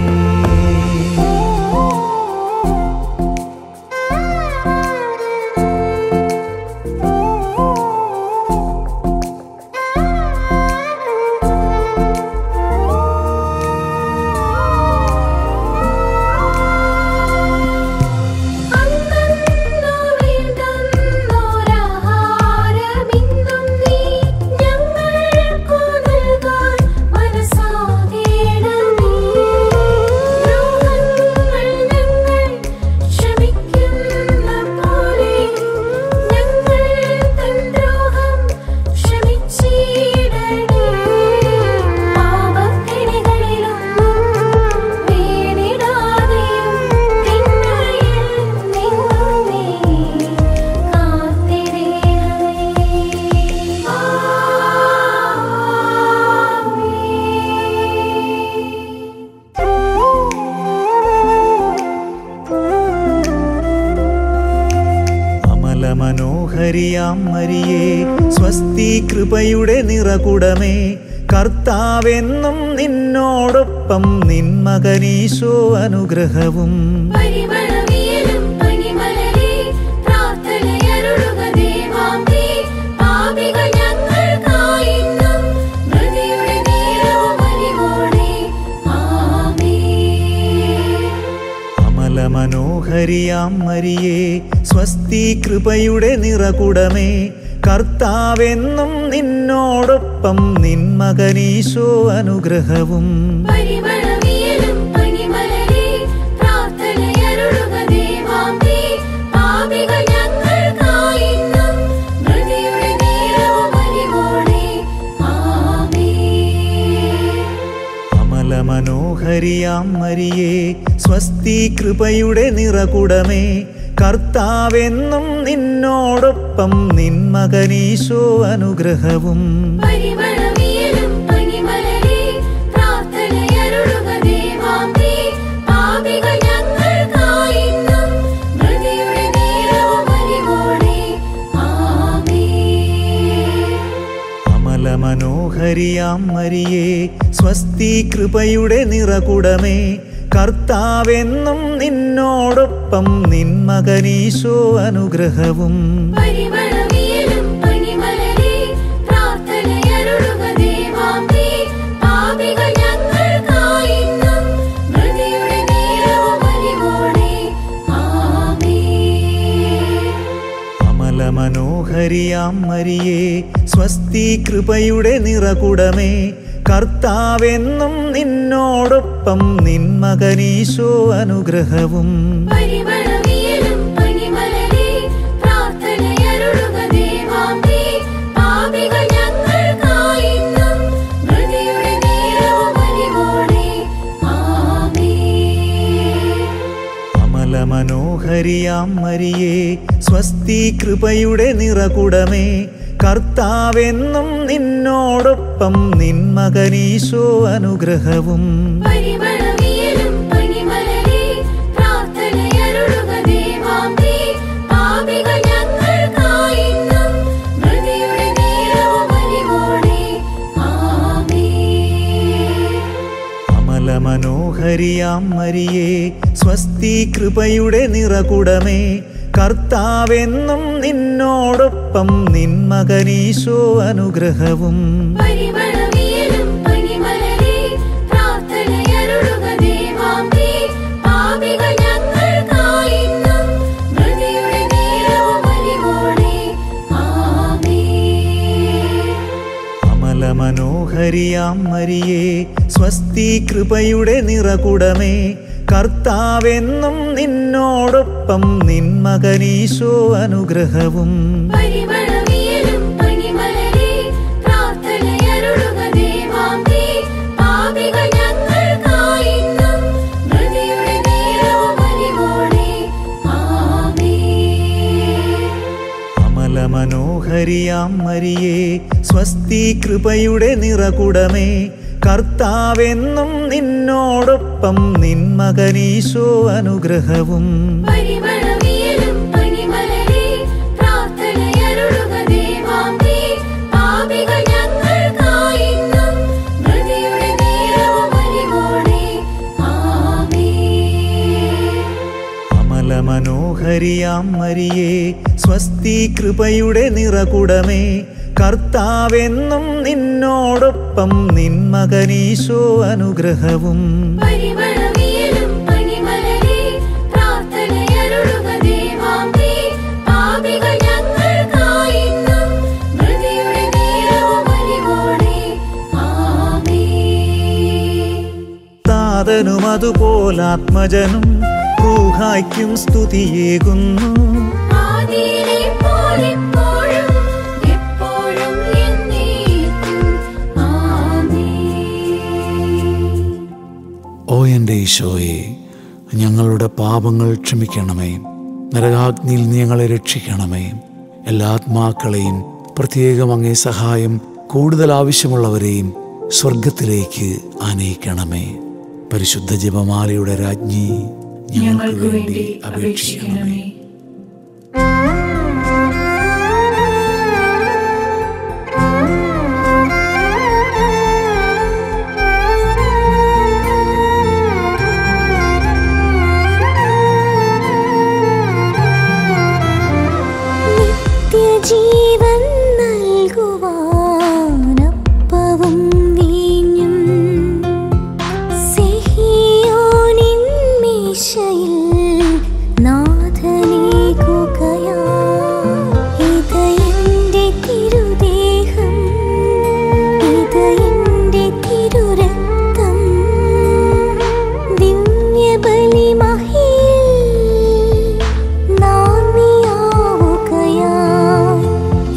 അന്നോരാഹാരമിന്നും നീ ഞങ്ങൾക്കു നൽകാൻ മനസ്സാകേണമേ ദ്രോഹങ്ങൾ ഞങ്ങൾ ക്ഷമിക്കുന്ന പോലെ ഞങ്ങൾ തൻ ദ്രോഹം ക്ഷമിച്ചിടണേ പാപക്കിണികളിലൊന്നും വീണിടാതെയും തിന്മയിൽ നിന്നും നീ അമല മനോഹരിയാം മരിയേ സ്വസ്തി കൃപയുടെ നിറകുടമേ കർത്താവെന്നും നിന്നോടൊപ്പം നിൻ മകനീശോ അനുഗ്രഹവും പരിമളവിയലും പനിമലരേ പ്രാർത്ഥനയരുളുക ദേവാംബേ പാപികൾ ഞങ്ങൾക്കായിന്നും ഹൃദയുടെ നീളവും അലിവോടെ ആമേൻ അമല മനോഹരിയാം മരിയേ സ്വസ്തി കൃപയുടെ നിറകുടമേ കർത്താവെന്നും നിന്നോടൊപ്പം നിൻ മകനീശോ അനുഗ്രഹവും പരിമളവിയലും പനിമലരേ പ്രാർത്ഥനയരുളുക ദേവാംബേ പാപികൾ ഞങ്ങൾക്കായിന്നും ഹൃദയുടെ നീളവും അലിവോടെ ആമേൻ അമല മനോഹരിയാം മരിയേ സ്വസ്തി കൃപയുടെ നിറകുടമേ കർത്താവെന്നും നിന്നോടൊപ്പം നിൻ മകനീശോ അനുഗ്രഹവും പരിമളവിയലും പനിമലരേ പ്രാർത്ഥനയരുളുക ദേവാംബേ പാപികൾ ഞങ്ങൾക്കായിന്നും ഹൃദയുടെ നീളവും അലിവോടെ ആമേൻ അമല മനോഹരിയാം മരിയേ സ്വസ്തി കൃപയുടെ നിറകുടമേ കർത്താവെന്നും നിന്നോടൊപ്പം നിൻ മകനീശോ അനുഗ്രഹവും പരിമളവിയലും പനിമലരേ പ്രാർത്ഥനയരുളുക ദേവാംബേ പാപികൾ ഞങ്ങൾക്കായിന്നും ഹൃദയുടെ നീളവും അലിവോടെ ആമേൻ അമല മനോഹരിയാം മരിയേ സ്വസ്തി കൃപയുടെ നിറകുടമേ കർത്താവെന്നും നിന്നോടൊപ്പം നിൻ മകനീശോ അനുഗ്രഹവും പരിമളവിയലും പനിമലരേ പ്രാർത്ഥനയരുളുക ദേവാംബേ പാപികൾ ഞങ്ങൾക്കായിന്നും ഹൃദയുടെ നീളവും അലിവോടെ ആമേൻ അമല മനോഹരിയാം മരിയേ സ്വസ്തി കൃപയുടെ നിറകുടമേ കർത്താവെന്നും നിന്നോടൊപ്പം നിൻ മകനീശോ അനുഗ്രഹവും പരിമളവിയലും പനിമലരേ പ്രാർത്ഥനയരുളുക മനോഹരിയാം മരിയേ സ്വസ്തി കൃപയുടെ നിറകുടമേ കർത്താവെന്നും നിന്നോടൊപ്പം നിൻ മകനീശോ അനുഗ്രഹവും പരിമളവിയലും പനിമലരേ പ്രാർത്ഥനയരുളുക ദേവാംബേ പാപികൾ ഞങ്ങൾക്കായിന്നും മൃതിയുടെ നേരവും അലിവോടെ ആമേൻ അമല മനോഹരിയാം മരിയേ സ്വസ്തി കൃപയുടെ നിറകുടമേ കർത്താവെന്നും നിന്നോടൊപ്പം നിൻ മകനീശോ അനുഗ്രഹവും പരിമളവിയലും പനിമലരേ പ്രാർത്ഥനയരുളുക ദേവാംബേ പാപികൾ ഞങ്ങൾക്കായിന്നും മൃതിയുടെ നേരവും അലിവോടെ ആമേൻ അമല മനോഹരിയാം മരിയേ സ്വസ്തി കൃപയുടെ നിറകുടമേ കർത്താവെന്നും നിന്നോടൊപ്പം നിൻ മകനീശോ അനുഗ്രഹവും പരിമളവിയലും പനിമലരേ പ്രാർത്ഥനയരുളുക ദേവാംബേ പാപികൾ ഞങ്ങൾക്കായിന്നും മൃതിയുടെ നേരവും അലിവോടെ ആമേൻ അമല മനോഹരിയാം മരിയേ സ്വസ്തി കൃപയുടെ നിറകുടമേ കർത്താവെന്നും നിന്നോടൊപ്പം നിൻ മകനീശോ അനുഗ്രഹവും പരിമളവിയലും പനിമലരേ പ്രാർത്ഥനയരുളുക ദേവാംബേ പാപികൾ ഞങ്ങൾക്കായിന്നും മൃതിയുടെ നേരവും അലിവോടെ ആമേൻ താതനും അതുപോലാത്മജനും റൂഹായ്ക്കും സ്തുതിയേകുന്നു ആദിയിലെ പോലെപ്പോഴും എപ്പോഴും എന്നേക്കും ആമേൻ ഓ എൻ്റെ ഈശോയെ ഞങ്ങളുടെ പാപങ്ങൾ ക്ഷമിക്കണമേ നരകാഗ്നിയിൽ നീ ഞങ്ങളെ രക്ഷിക്കണമേ എല്ലാ ആത്മാക്കളെയും പ്രത്യേകം അങ്ങേ സഹായം കൂടുതൽ ആവശ്യമുള്ളവരെയും സ്വർഗത്തിലേക്ക് ആനയിക്കണമേ പരിശുദ്ധ ജപമാലയുടെ രാജ്ഞി ഞങ്ങൾക്ക് വേണ്ടി അപേക്ഷിക്കണമേ നിത്യജീവൻ നൽകുവാനപ്പവും വീഞ്ഞും സിഹിയോനിൻ മീശയിൽ നാഥനേകുകയാ. ഇത് എന്റെ തിരുദേഹം, ഇത് എന്റെ തിരുരക്തം. ദിവ്യബലിമഹിയിൽ നാം നീയാവുകയായി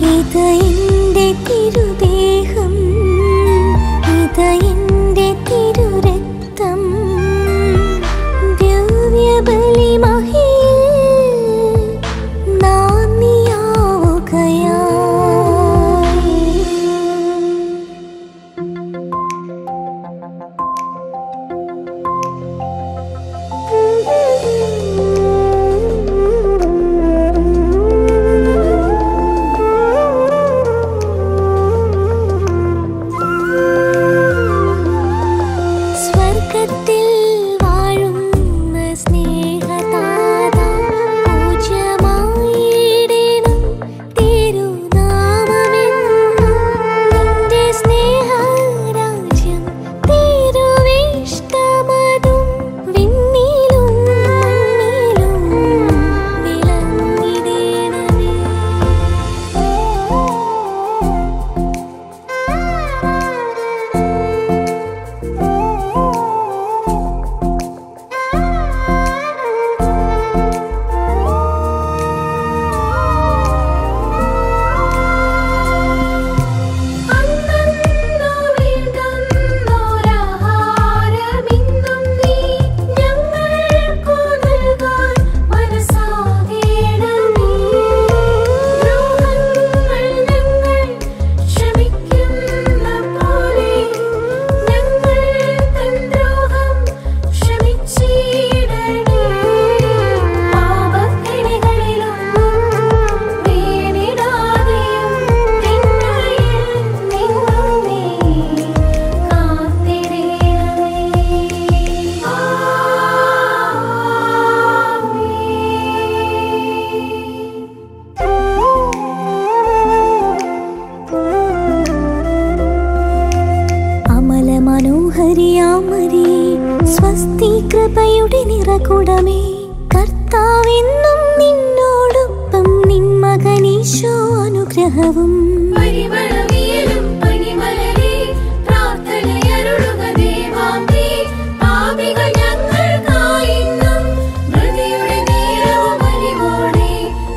സ്വസ്തി കൃപയുടെ നിറകുടമേ കർത്താവെന്നും നിന്നോടൊപ്പം നിൻ മകനീശോ അനുഗ്രഹവും പരിമളവിയലും പനിമലരെ പ്രാർത്ഥനയരുളുക ദേവാംബേ. പാപികൾ ഞങ്ങൾക്കായിന്നും മൃതിയുടെ നേരവും അലിവോടെ.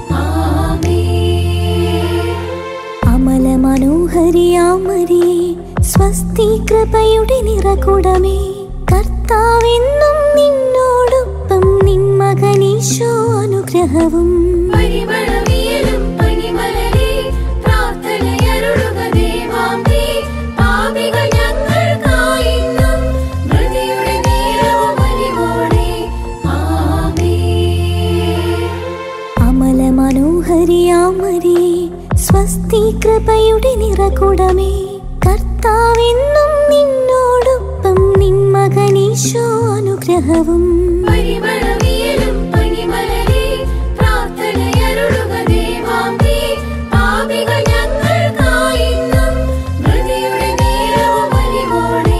ആമേൻ. അമല മനോഹരിയാമരിയേ സ്വസ്തി കൃപയുടെ നിറകുടമേ കർത്താവെന്നും നിന്നോടൊപ്പം നിൻ മകനീശോ അനുഗ്രഹവും പരിമളവിയലും പനിമലരെ പ്രാർത്ഥനയരുളുക ദേവാംബേ. പാപികൾ ഞങ്ങൾക്കായിന്നും മൃതിയുടെ നേരവും അലിവോടെ. ആമേൻ. അമല മനോഹരിയാമരിയേ സ്വസ്തി കൃപയുടെ നിറകുടമേ കർത്താവെന്നും നിന്നോടൊപ്പം നിൻ മകനീശോ അനുഗ്രഹവും പരിമളവിയലും പനിമലരെ പ്രാർത്ഥനയരുളുക ദേവാംബേ. പാപികൾ ഞങ്ങൾക്കായിന്നും മൃതിയുടെ നേരവും അലിവോടെ.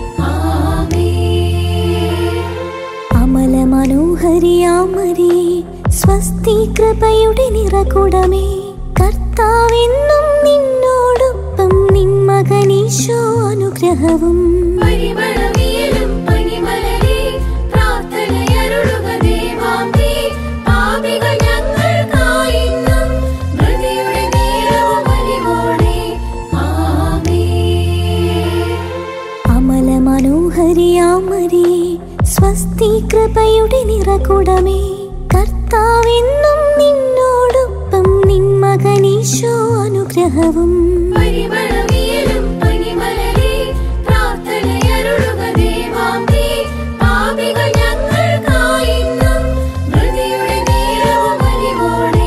ആമേൻ. അമല മനോഹരിയാമരിയേ സ്വസ്തി കൃപയുടെ നിറകുടമേ കർത്താവെന്നും നിന്നോടൊപ്പം നിൻ മകനീശോ അനുഗ്രഹവും പരിമളവിയലും പനിമലരെ പ്രാർത്ഥനയരുളുക ദേവാംബേ. പാപികൾ ഞങ്ങൾക്കായിന്നും മൃതിയുടെ നേരവും അലിവോടെ. ആമേൻ. അമല മനോഹരിയാമരിയേ സ്വസ്തി കൃപയുടെ നിറകുടമേ കർത്താവെന്നും നിന്നോടൊപ്പം നിൻ മകനീശോ അനുഗ്രഹവും പരിമളവിയലും പനിമലരെ പ്രാർത്ഥനയരുളുക ദേവാംബേ. പാപികൾ ഞങ്ങൾക്കായിന്നും മൃതിയുടെ നേരവും അലിവോടെ.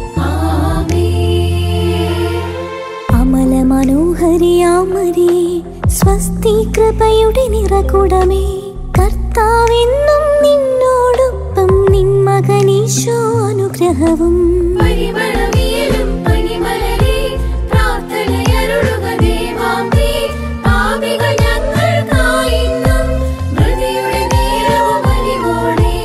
ആമേൻ. അമല മനോഹരിയാമരിയേ സ്വസ്തി കൃപയുടെ നിറകുടമേ കർത്താവെന്നും നിന്നോടൊപ്പം നിൻ മകനീശോ അനുഗ്രഹവും പരിമളവിയലും പനിമലരെ പ്രാർത്ഥനയരുളുക ദേവാംബേ. പാപികൾ ഞങ്ങൾക്കായിന്നും മൃതിയുടെ നേരവും അലിവോടെ.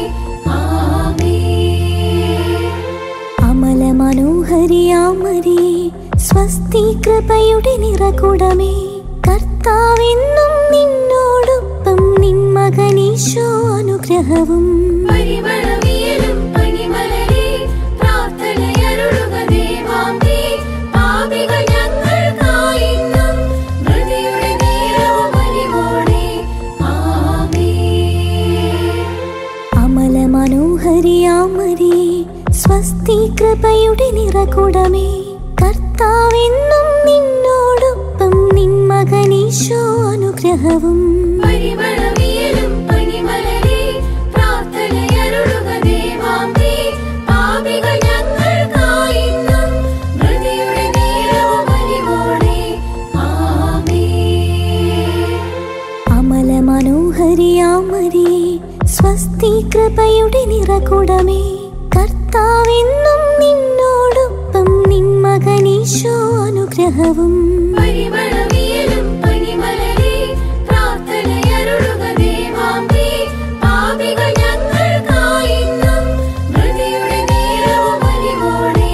ആമേൻ. അമല മനോഹരിയാമരിയേ സ്വസ്തി കൃപയുടെ നിറകുടമേ കർത്താവെന്നും നിന്നോടൊപ്പം നിൻ മകനീശോ അനുഗ്രഹവും പരിമളവിയലും പനിമലരെ പ്രാർത്ഥനയരുളുക ദേവാംബേ. പാപികൾ ഞങ്ങൾക്കായിന്നും മൃതിയുടെ നേരവും അലിവോടെ. ആമേൻ. അമല മനോഹരിയാമരിയേ സ്വസ്തി കൃപയുടെ നിറകുടമേ കർത്താവെന്നും നിന്നോടൊപ്പം നിൻ മകനീശോ അനുഗ്രഹവും പരിമളവിയലും പനിമലരെ പ്രാർത്ഥനയരുളുക ദേവാംബേ. പാപികൾ ഞങ്ങൾക്കായിന്നും മൃതിയുടെ നേരവും അലിവോടെ. ആമേൻ. അമല മനോഹരിയാമരിയേ സ്വസ്തി കൃപയുടെ നിറകുടമേ കർത്താവെന്നും നിന്നോടൊപ്പം നിൻ മകനീശോ അനുഗ്രഹവും പരിമളവിയലും പനിമലരെ പ്രാർത്ഥനയരുളുക ദേവാംബേ. പാപികൾ ഞങ്ങൾക്കായിന്നും മൃതിയുടെ നേരവും അലിവോടെ.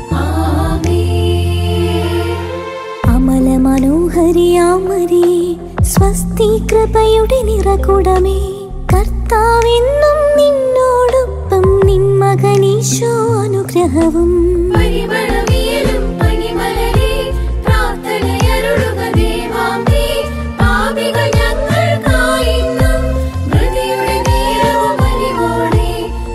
ആമേൻ. അമല മനോഹരിയാമരിയേ സ്വസ്തി കൃപയുടെ നിറകുടമേ കർത്താവെന്നും നിന്നോടൊപ്പം നിൻ മകനീശോ അനുഗ്രഹവും പരിമളവിയലും പനിമലരെ പ്രാർത്ഥനയരുളുക ദേവാംബേ. പാപികൾ ഞങ്ങൾക്കായിന്നും മൃതിയുടെ നേരവും അലിവോടെ.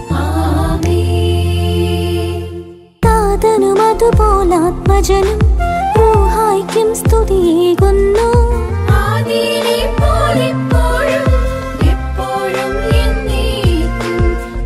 ആമേൻ. താതനും അതുപോലാത്മജനും റൂഹായ്ക്കും സ്തുതിയേകുന്നു ആദിയിലെ പോലെപ്പോഴും എപ്പോഴും എന്നേക്കും.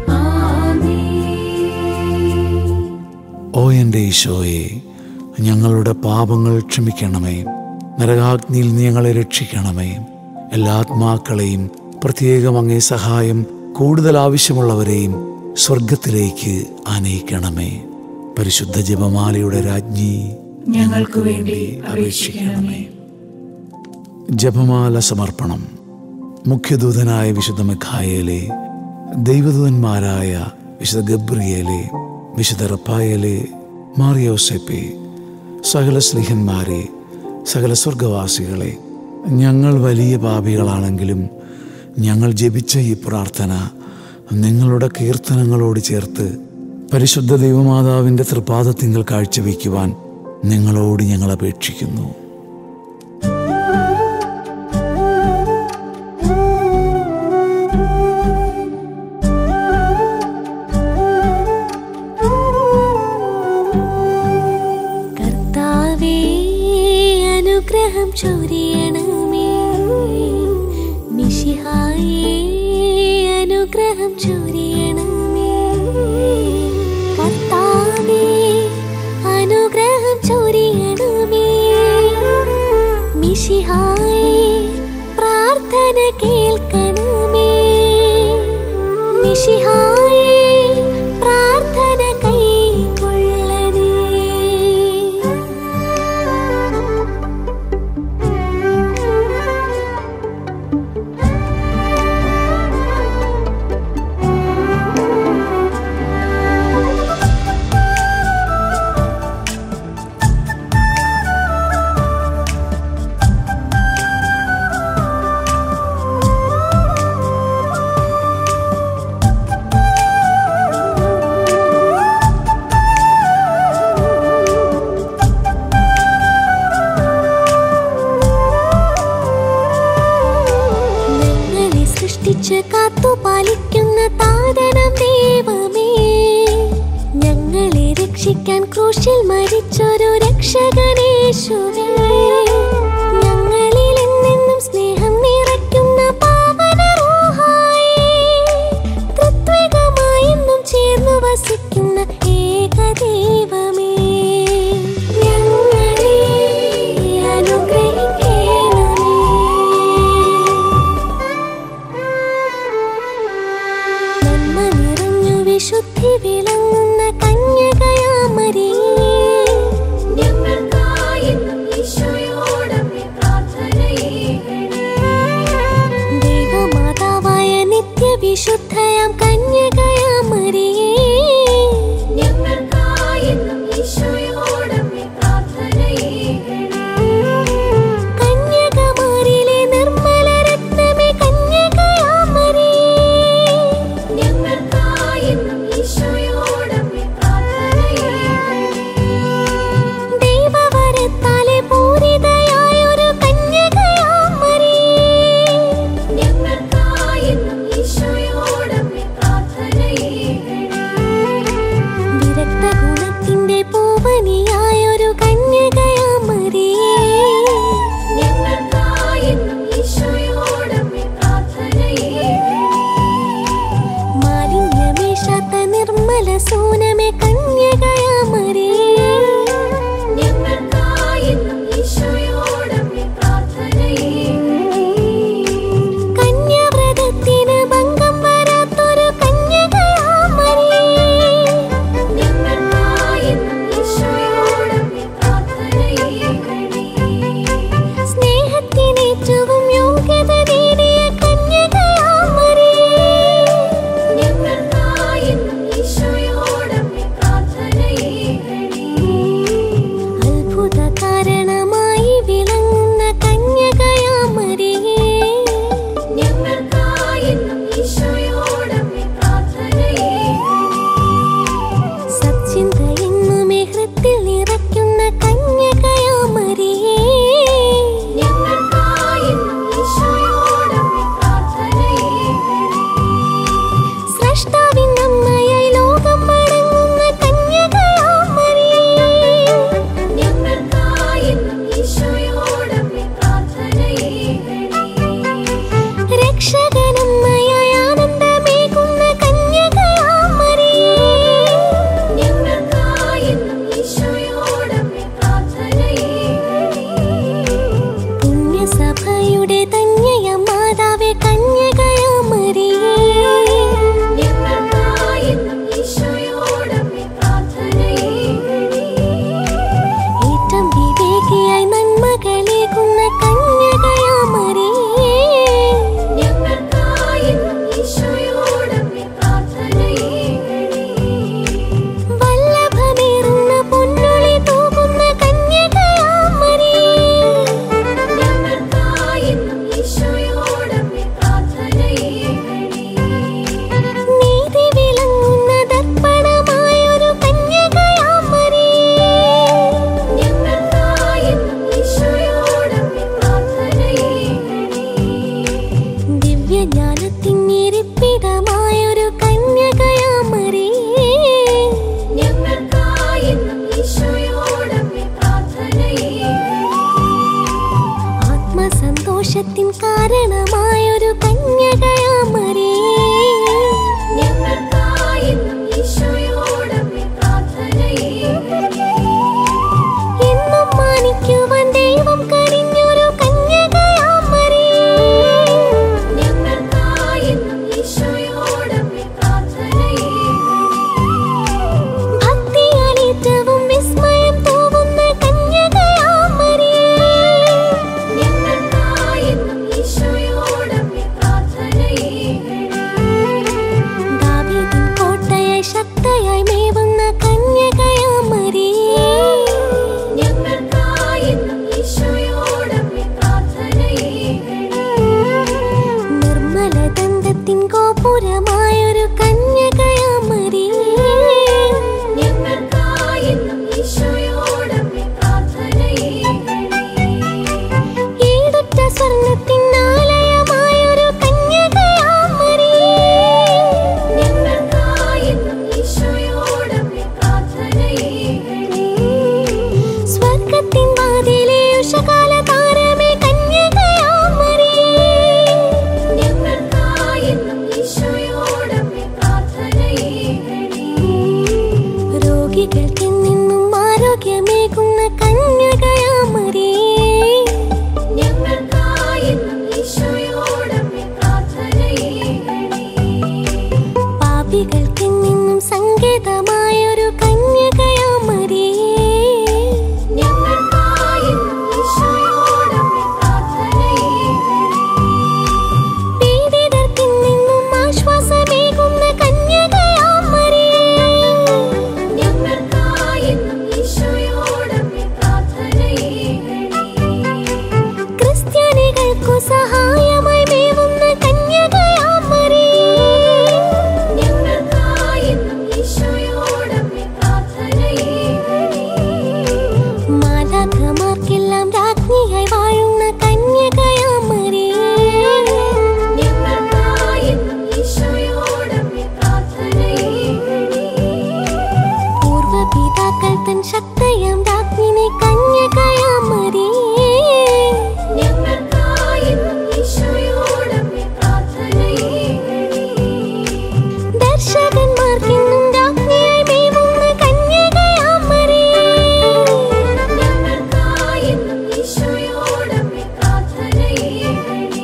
ആമേൻ. ഓ എൻ്റെ ഈശോയെ ഞങ്ങളുടെ പാപങ്ങൾ ക്ഷമിക്കണമേ നരകാഗ്നിയിൽ നീ ഞങ്ങളെ രക്ഷിക്കണമേ എല്ലാ ആത്മാക്കളെയും പ്രത്യേകം അങ്ങേ സഹായം കൂടുതൽ ആവശ്യമുള്ളവരെയും സ്വർഗത്തിലേക്ക് ആനയിക്കണമേ പരിശുദ്ധ ജപമാലയുടെ രാജ്ഞി ഞങ്ങൾക്ക് വേണ്ടി അപേക്ഷിക്കണമേ ജപമാല സമർപ്പണം മുഖ്യദൂതനായ വിശുദ്ധ മിഖായേലെ ദൈവദൂതന്മാരായ വിശുദ്ധ ഗബ്രിയേലെ വിശുദ്ധ റപ്പായേലെ മാറിയോസെപ്പെ സകല സ്ലിഹന്മാരെ സകല സ്വർഗവാസികളെ ഞങ്ങൾ വലിയ പാപികളാണെങ്കിലും ഞങ്ങൾ ജപിച്ച ഈ പ്രാർത്ഥന നിങ്ങളുടെ കീർത്തനങ്ങളോട് ചേർത്ത് പരിശുദ്ധ ദൈവമാതാവിൻ്റെ തൃപാദത്തിങ്കൽ കാഴ്ചവെക്കുവാൻ നിങ്ങളോട് ഞങ്ങൾ അപേക്ഷിക്കുന്നു കർത്താവേ അനുഗ്രഹം ചൊരിയണമേ മിശിഹായേ അനുഗ്രഹം ചൊരിയണമേ കർത്താവേ അനുഗ്രഹം ചൊരിയണമേ മിശിഹായേ പ്രാർത്ഥന കേൾക്കണമേ മിശിഹായേ പ്രാർത്ഥന കൈക്കൊള്ളണേ ഞങ്ങളെ സൃഷ്ടിച്ച് കാത്തുപാലിക്കുന്ന താതനം ദൈവമേ ഞങ്ങളെ രക്ഷിക്കാൻ ക്രൂശിൽ മരിച്ചൊരു രക്ഷകനേശുവേ ഞങ്ങളിൽ എന്നെന്നും സ്നേഹം നിറയ്ക്കുന്ന പാവന റൂഹായേ തൃത്വികമായെന്നും ചേർന്നു വസിക്കുന്ന ഏകദൈവമേ ഞങ്ങളെ അനുഗ്രഹിക്കണമേ നന്മ നിറഞ്ഞു വിശുദ്ധി വിളങ്ങുന്ന കന്യകയാമരിയേ ഞങ്ങൾക്കായെന്നും ഈശോയോടമ്മേ പ്രാർത്ഥനയേകണേ. ദൈവമാതാവായ നിത്യവിശുദ്ധയാം കന്യകയാമരിയേ ഞങ്ങൾക്കായെന്നും ഈശോയോടമ്മേ പ്രാർത്ഥനയേകണേ. കന്യകമാരിലെ നിർമ്മല രത്നമേ കന്യകയാമരിയേ ഞങ്ങൾക്കായെന്നും ഈശോയോടമ്മേ പ്രാർത്ഥനയേകണേ. ദൈവവരത്താലെ പൂരിതയായൊരു കന്യകയാമരിയേ ഞങ്ങൾക്കായെന്നും ഈശോയോടമ്മേ പ്രാർത്ഥനയേകണേ. വിരക്ത ഗുണത്തിന്റെ പൂവനിയായൊരു കന്യകയാമരിയേ ഞങ്ങൾക്കായെന്നും ഈശോയോടമ്മേ പ്രാർത്ഥനയേകണേ. മാലിന്യമേശാത്ത നിർമ്മല സൂനമേ കന്യകയാമരിയേ ഞങ്ങൾക്കായെന്നും ഈശോയോടമ്മേ പ്രാർത്ഥനയേകണേ. കന്യാവ്രതത്തിന് ഭംഗം വരാത്തൊരു കന്യകയാമരിയേ ഞങ്ങൾക്കായെന്നും ഈശോയോടമ്മേ സന്തോഷത്തിൻ കാരണമായൊരു കന്യകയാമറിയേ ഞങ്ങൾക്കായെന്നും ഈശോയോടമ്മേ പ്രാർത്ഥനയേകണേ എന്നും മാനിക്കുവാൻ ദൈവം കനിഞ്ഞൊരു കന്യകയാമറിയേ ഞങ്ങൾക്കായെന്നും ഈശോയോടമ്മേ പ്രാർത്ഥനയേകണേ ഭക്തിയാൽ ഏറ്റവും വിസ്മയം തോന്നുന്ന കന്യകയാമറിയേ ഞങ്ങൾക്കായെന്നും ഈശോയോടമ്മേ പ്രാർത്ഥനയേകണേ ദാവീദിൻ കോട്ടയായി ശക്തയായി മേവുന്ന കന്യകയാമറിയേ ഞങ്ങൾക്കായെന്നും ഈശോയോടമ്മേ പ്രാർത്ഥനയേകണേ നിർമ്മല ദന്തത്തിൻ ഗോപുരമായൊരു കന്യകയാമറിയേ ഞങ്ങൾക്കായെന്നും ഈശോയോടമ്മേ പ്രാർത്ഥനയേകണേ ഈടുറ്റ സ്വർണ്ണത്തിൻ ആലയമായൊരു കന്യകയാമറിയേ ഞങ്ങൾക്കായെന്നും ഈശോയോടമ്മേ പ്രാർത്ഥനയേകണേ സ്വർഗത്തിൻ വാതിലെ ഉഷകാല താരമേ കന്യകയാമറിയേ ഞങ്ങൾക്കായെന്നും ഈശോയോടമ്മേ പ്രാർത്ഥനയേകണേ രോഗികൾക്ക് നിന്നും ആരോഗ്യമേകുന്ന കന്യകയാമറിയേ ഞങ്ങൾക്കായെന്നും ഈശോയോടമ്മേ പ്രാർത്ഥനയേകണേ പാപികൾക്ക് നിന്നും സങ്കേതമായൊരു കന്യകയാമറിയേ ഞങ്ങൾക്കായെന്നും ഈശോയോടമ്മേ പ്രാർത്ഥനയേകണേ പീഡിതർക്ക് നിന്നും ആശ്വാസമേകുന്ന കന്യകയാമറിയേ ഞങ്ങൾക്കായെന്നും ഈശോയോടമ്മേ പ്രാർത്ഥനയേകണേ ക്രിസ്ത്യാനികൾക്കു സഹായമായി മേവുന്ന കന്യകയാമറിയേ ഞങ്ങൾക്കായെന്നും ഈശോയോടമ്മേ പ്രാർത്ഥനയേകണേ മാലാഖമാർക്കെല്ലാം രാജ്ഞിയായി വാഴുന്ന കന്യകയാമറിയേ ഞങ്ങൾക്കായെന്നും ഈശോയോടമ്മേ പ്രാർത്ഥനയേകണേ പൂർവപിതാക്കൾ തൻ ശക്തയാം രാജ്ഞിനെ കന്യകയാമറിയേ ഞങ്ങൾക്കായെന്നും ഈശോയോടമ്മേ പ്രാർത്ഥനയേകണേ ദർശകന്മാർക്കെന്നും രാജ്ഞിയായി മേവുന്ന കന്യകയാമറിയേ ഞങ്ങൾക്കായെന്നും ഈശോയോടമ്മേ പ്രാർത്ഥനയേകണേ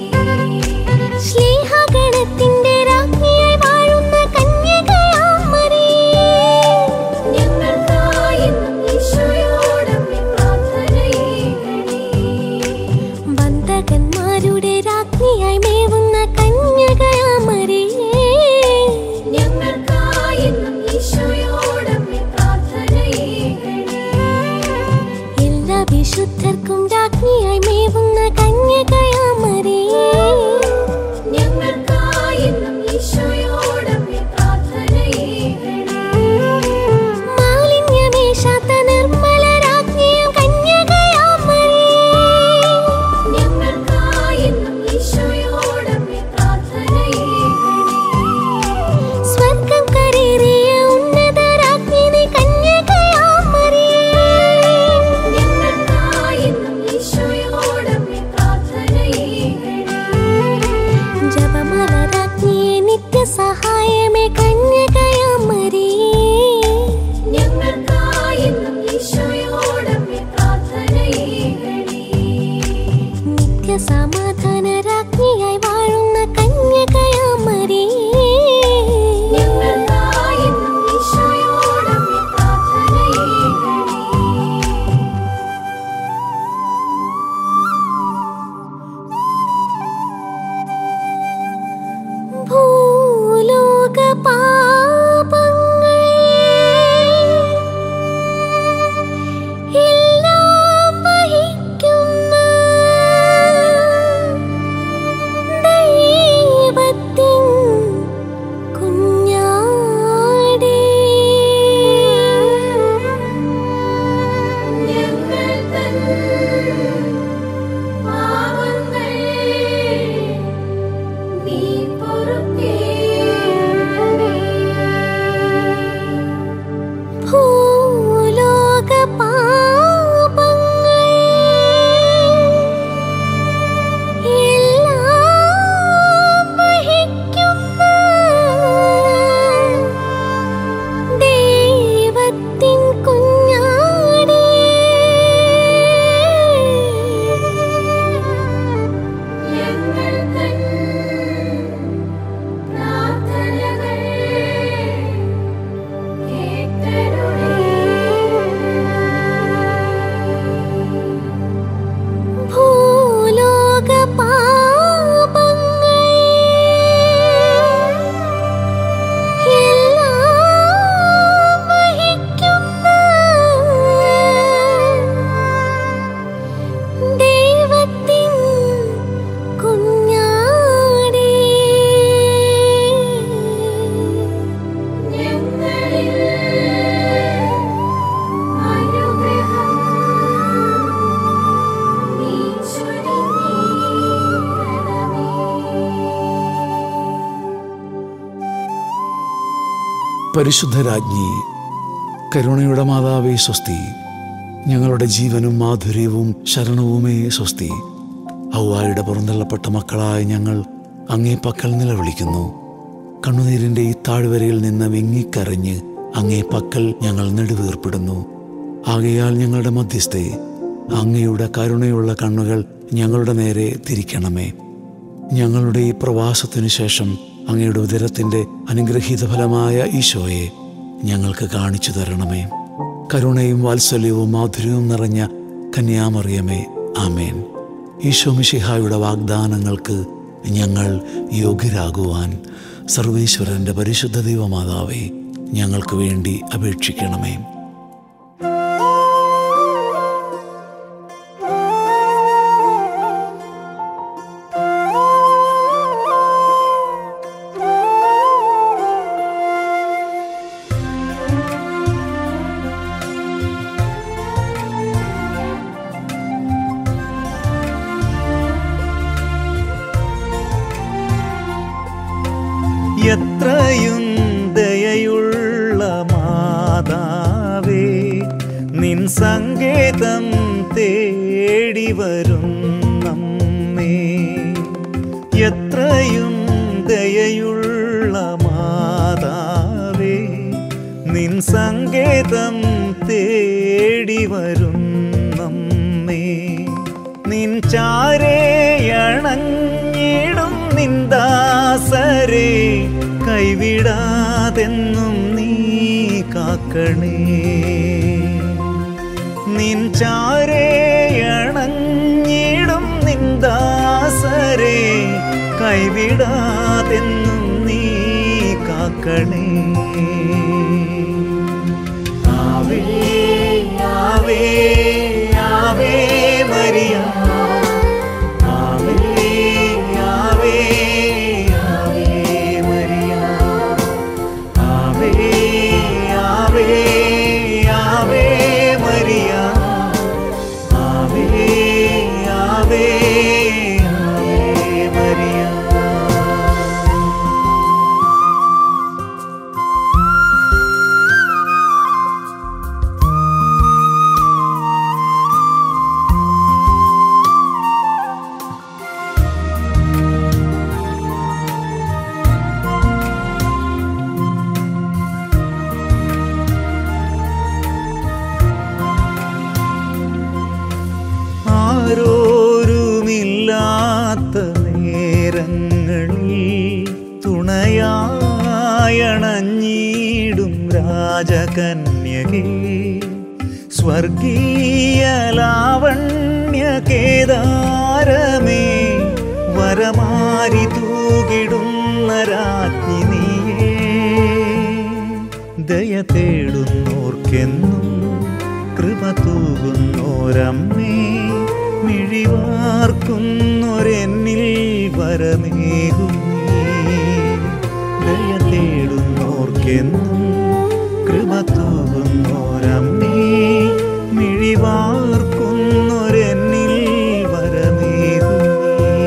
ശ്ലീഹഗണത്തിന്റെ രാജ്ഞിയായി വാഴുന്ന കന്യകയാമറിയേ ഞങ്ങൾക്കായെന്നും ഈശോയോടമ്മേ പ്രാർത്ഥനയേകണേ വന്ദകന്മാരുടെ രാജ്ഞിയായി മേവുന്ന കന്യകയാമറിയേ ഞങ്ങൾക്കായെന്നും ഈശോയോടമ്മേ പ്രാർത്ഥനയേകണേ എല്ലാ വിശുദ്ധർക്കും രാജ്ഞിയായി മേവുന്ന കന്യകയാമറിയേ ഞങ്ങൾക്കായെന്നും ഈശോയോടമ്മേ പ്രാർത്ഥനയേകണേ മാലിന്യമേശാത്ത നിർമ്മല രാജ്ഞിയും കന്യകയാമറിയേ ഞങ്ങൾക്കായെന്നും ഈശോയോടമ്മേ പ്രാർത്ഥനയേകണേ സ്വർഗം കരേറിയ ഉന്നത രാജ്ഞിനി കന്യകയാമറിയേ ഞങ്ങൾക്കായെന്നും ഈശോയോടമ്മേ പ്രാർത്ഥനയേകണേ പരിശുദ്ധരാജ്ഞി കരുണയുടെ മാതാവേ സ്വസ്തി ഞങ്ങളുടെ ജീവനും മാധുര്യവും ശരണവുമേ സ്വസ്തി ഔവായുടെ പുറന്തള്ളപ്പെട്ട മക്കളായ ഞങ്ങൾ അങ്ങേ പക്കൽ നിലവിളിക്കുന്നു കണ്ണുനീരിൻ്റെ ഈ താഴ്വരയിൽ നിന്ന് വിങ്ങിക്കരഞ്ഞ് അങ്ങേ പക്കൽ ഞങ്ങൾ നെടുവീർപ്പെടുന്നു ആകയാൽ ഞങ്ങളുടെ മധ്യസ്ഥെ അങ്ങയുടെ കരുണയുള്ള കണ്ണുകൾ ഞങ്ങളുടെ നേരെ തിരിക്കണമേ ഞങ്ങളുടെ ഈ പ്രവാസത്തിനു ശേഷം അങ്ങയുടെ ഉദരത്തിൻ്റെ അനുഗ്രഹീത ഫലമായ ഈശോയെ ഞങ്ങൾക്ക് കാണിച്ചു തരണമേ കരുണയും വാത്സല്യവും മാധുര്യവും നിറഞ്ഞ കന്യാമറിയമേ ആമേൻ ഈശോ മിശിഹായുടെ വാഗ്ദാനങ്ങൾക്ക് ഞങ്ങൾ യോഗ്യരാകുവാൻ സർവേശ്വരൻ്റെ പരിശുദ്ധ ദൈവമാതാവേ ഞങ്ങൾക്ക് വേണ്ടി അപേക്ഷിക്കണമേ എത്രയും ദയയുള്ള മാതാവേ നിൻ സങ്കേതം തേടി വരും നമ്മേ എത്രയും ദയയുള്ള മാതാവേ നിൻ സങ്കേതം തേടി വരും നമ്മേ നിൻ ചാരേയണഞ്ഞിടും നിന്ദാസരെ കൈവിടാതെന്നും നീ കാക്കണേ നിൻ ചാരേയണഞ്ഞിടും നിന്ദാസരെ കൈവിടാതെന്നും നീ കാക്കണേ ആവേ ആവേ ആവേ മരിയ ആവേ ആവേ ആവേ മരിയ ആവേ ആവേ ആവേ മരിയ ആവേ ആവേ ആവേ മരിയ ആരോരുമില്ലാത്ത നേരങ്ങളിൽ തുണയായണഞ്ഞിടും രാജകന്യകേ സ്വർഗീയ ലാവണ്യ കേദാരമേ വരമാരി തൂകിടുന്ന രാജ്ഞി നീയേ ദയ തേടുന്നോർക്കെന്നും കൃപ തൂകുന്നോരമ്മേ മിഴിവാർക്കുന്നൊരെന്നിൽ വരമേകുന്നേ ദയ തേടുന്നോർക്കെന്നും കൃപ തൂകുന്നോരമ്മേ മിഴിവാർക്കുന്നൊരെന്നിൽ വരമേകുന്നേ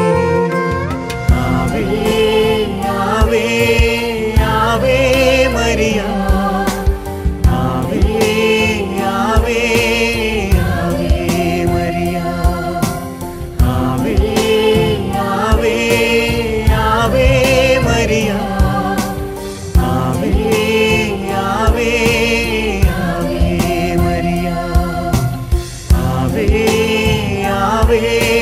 ആവേ ആവേ ആവേ മരിയ ആവേ ആവേ ആവേ മരിയ ആവേ ആവേ ആവേ മരിയ ആവേ ആവേ ആവേ മരിയ ആവേ ആവേ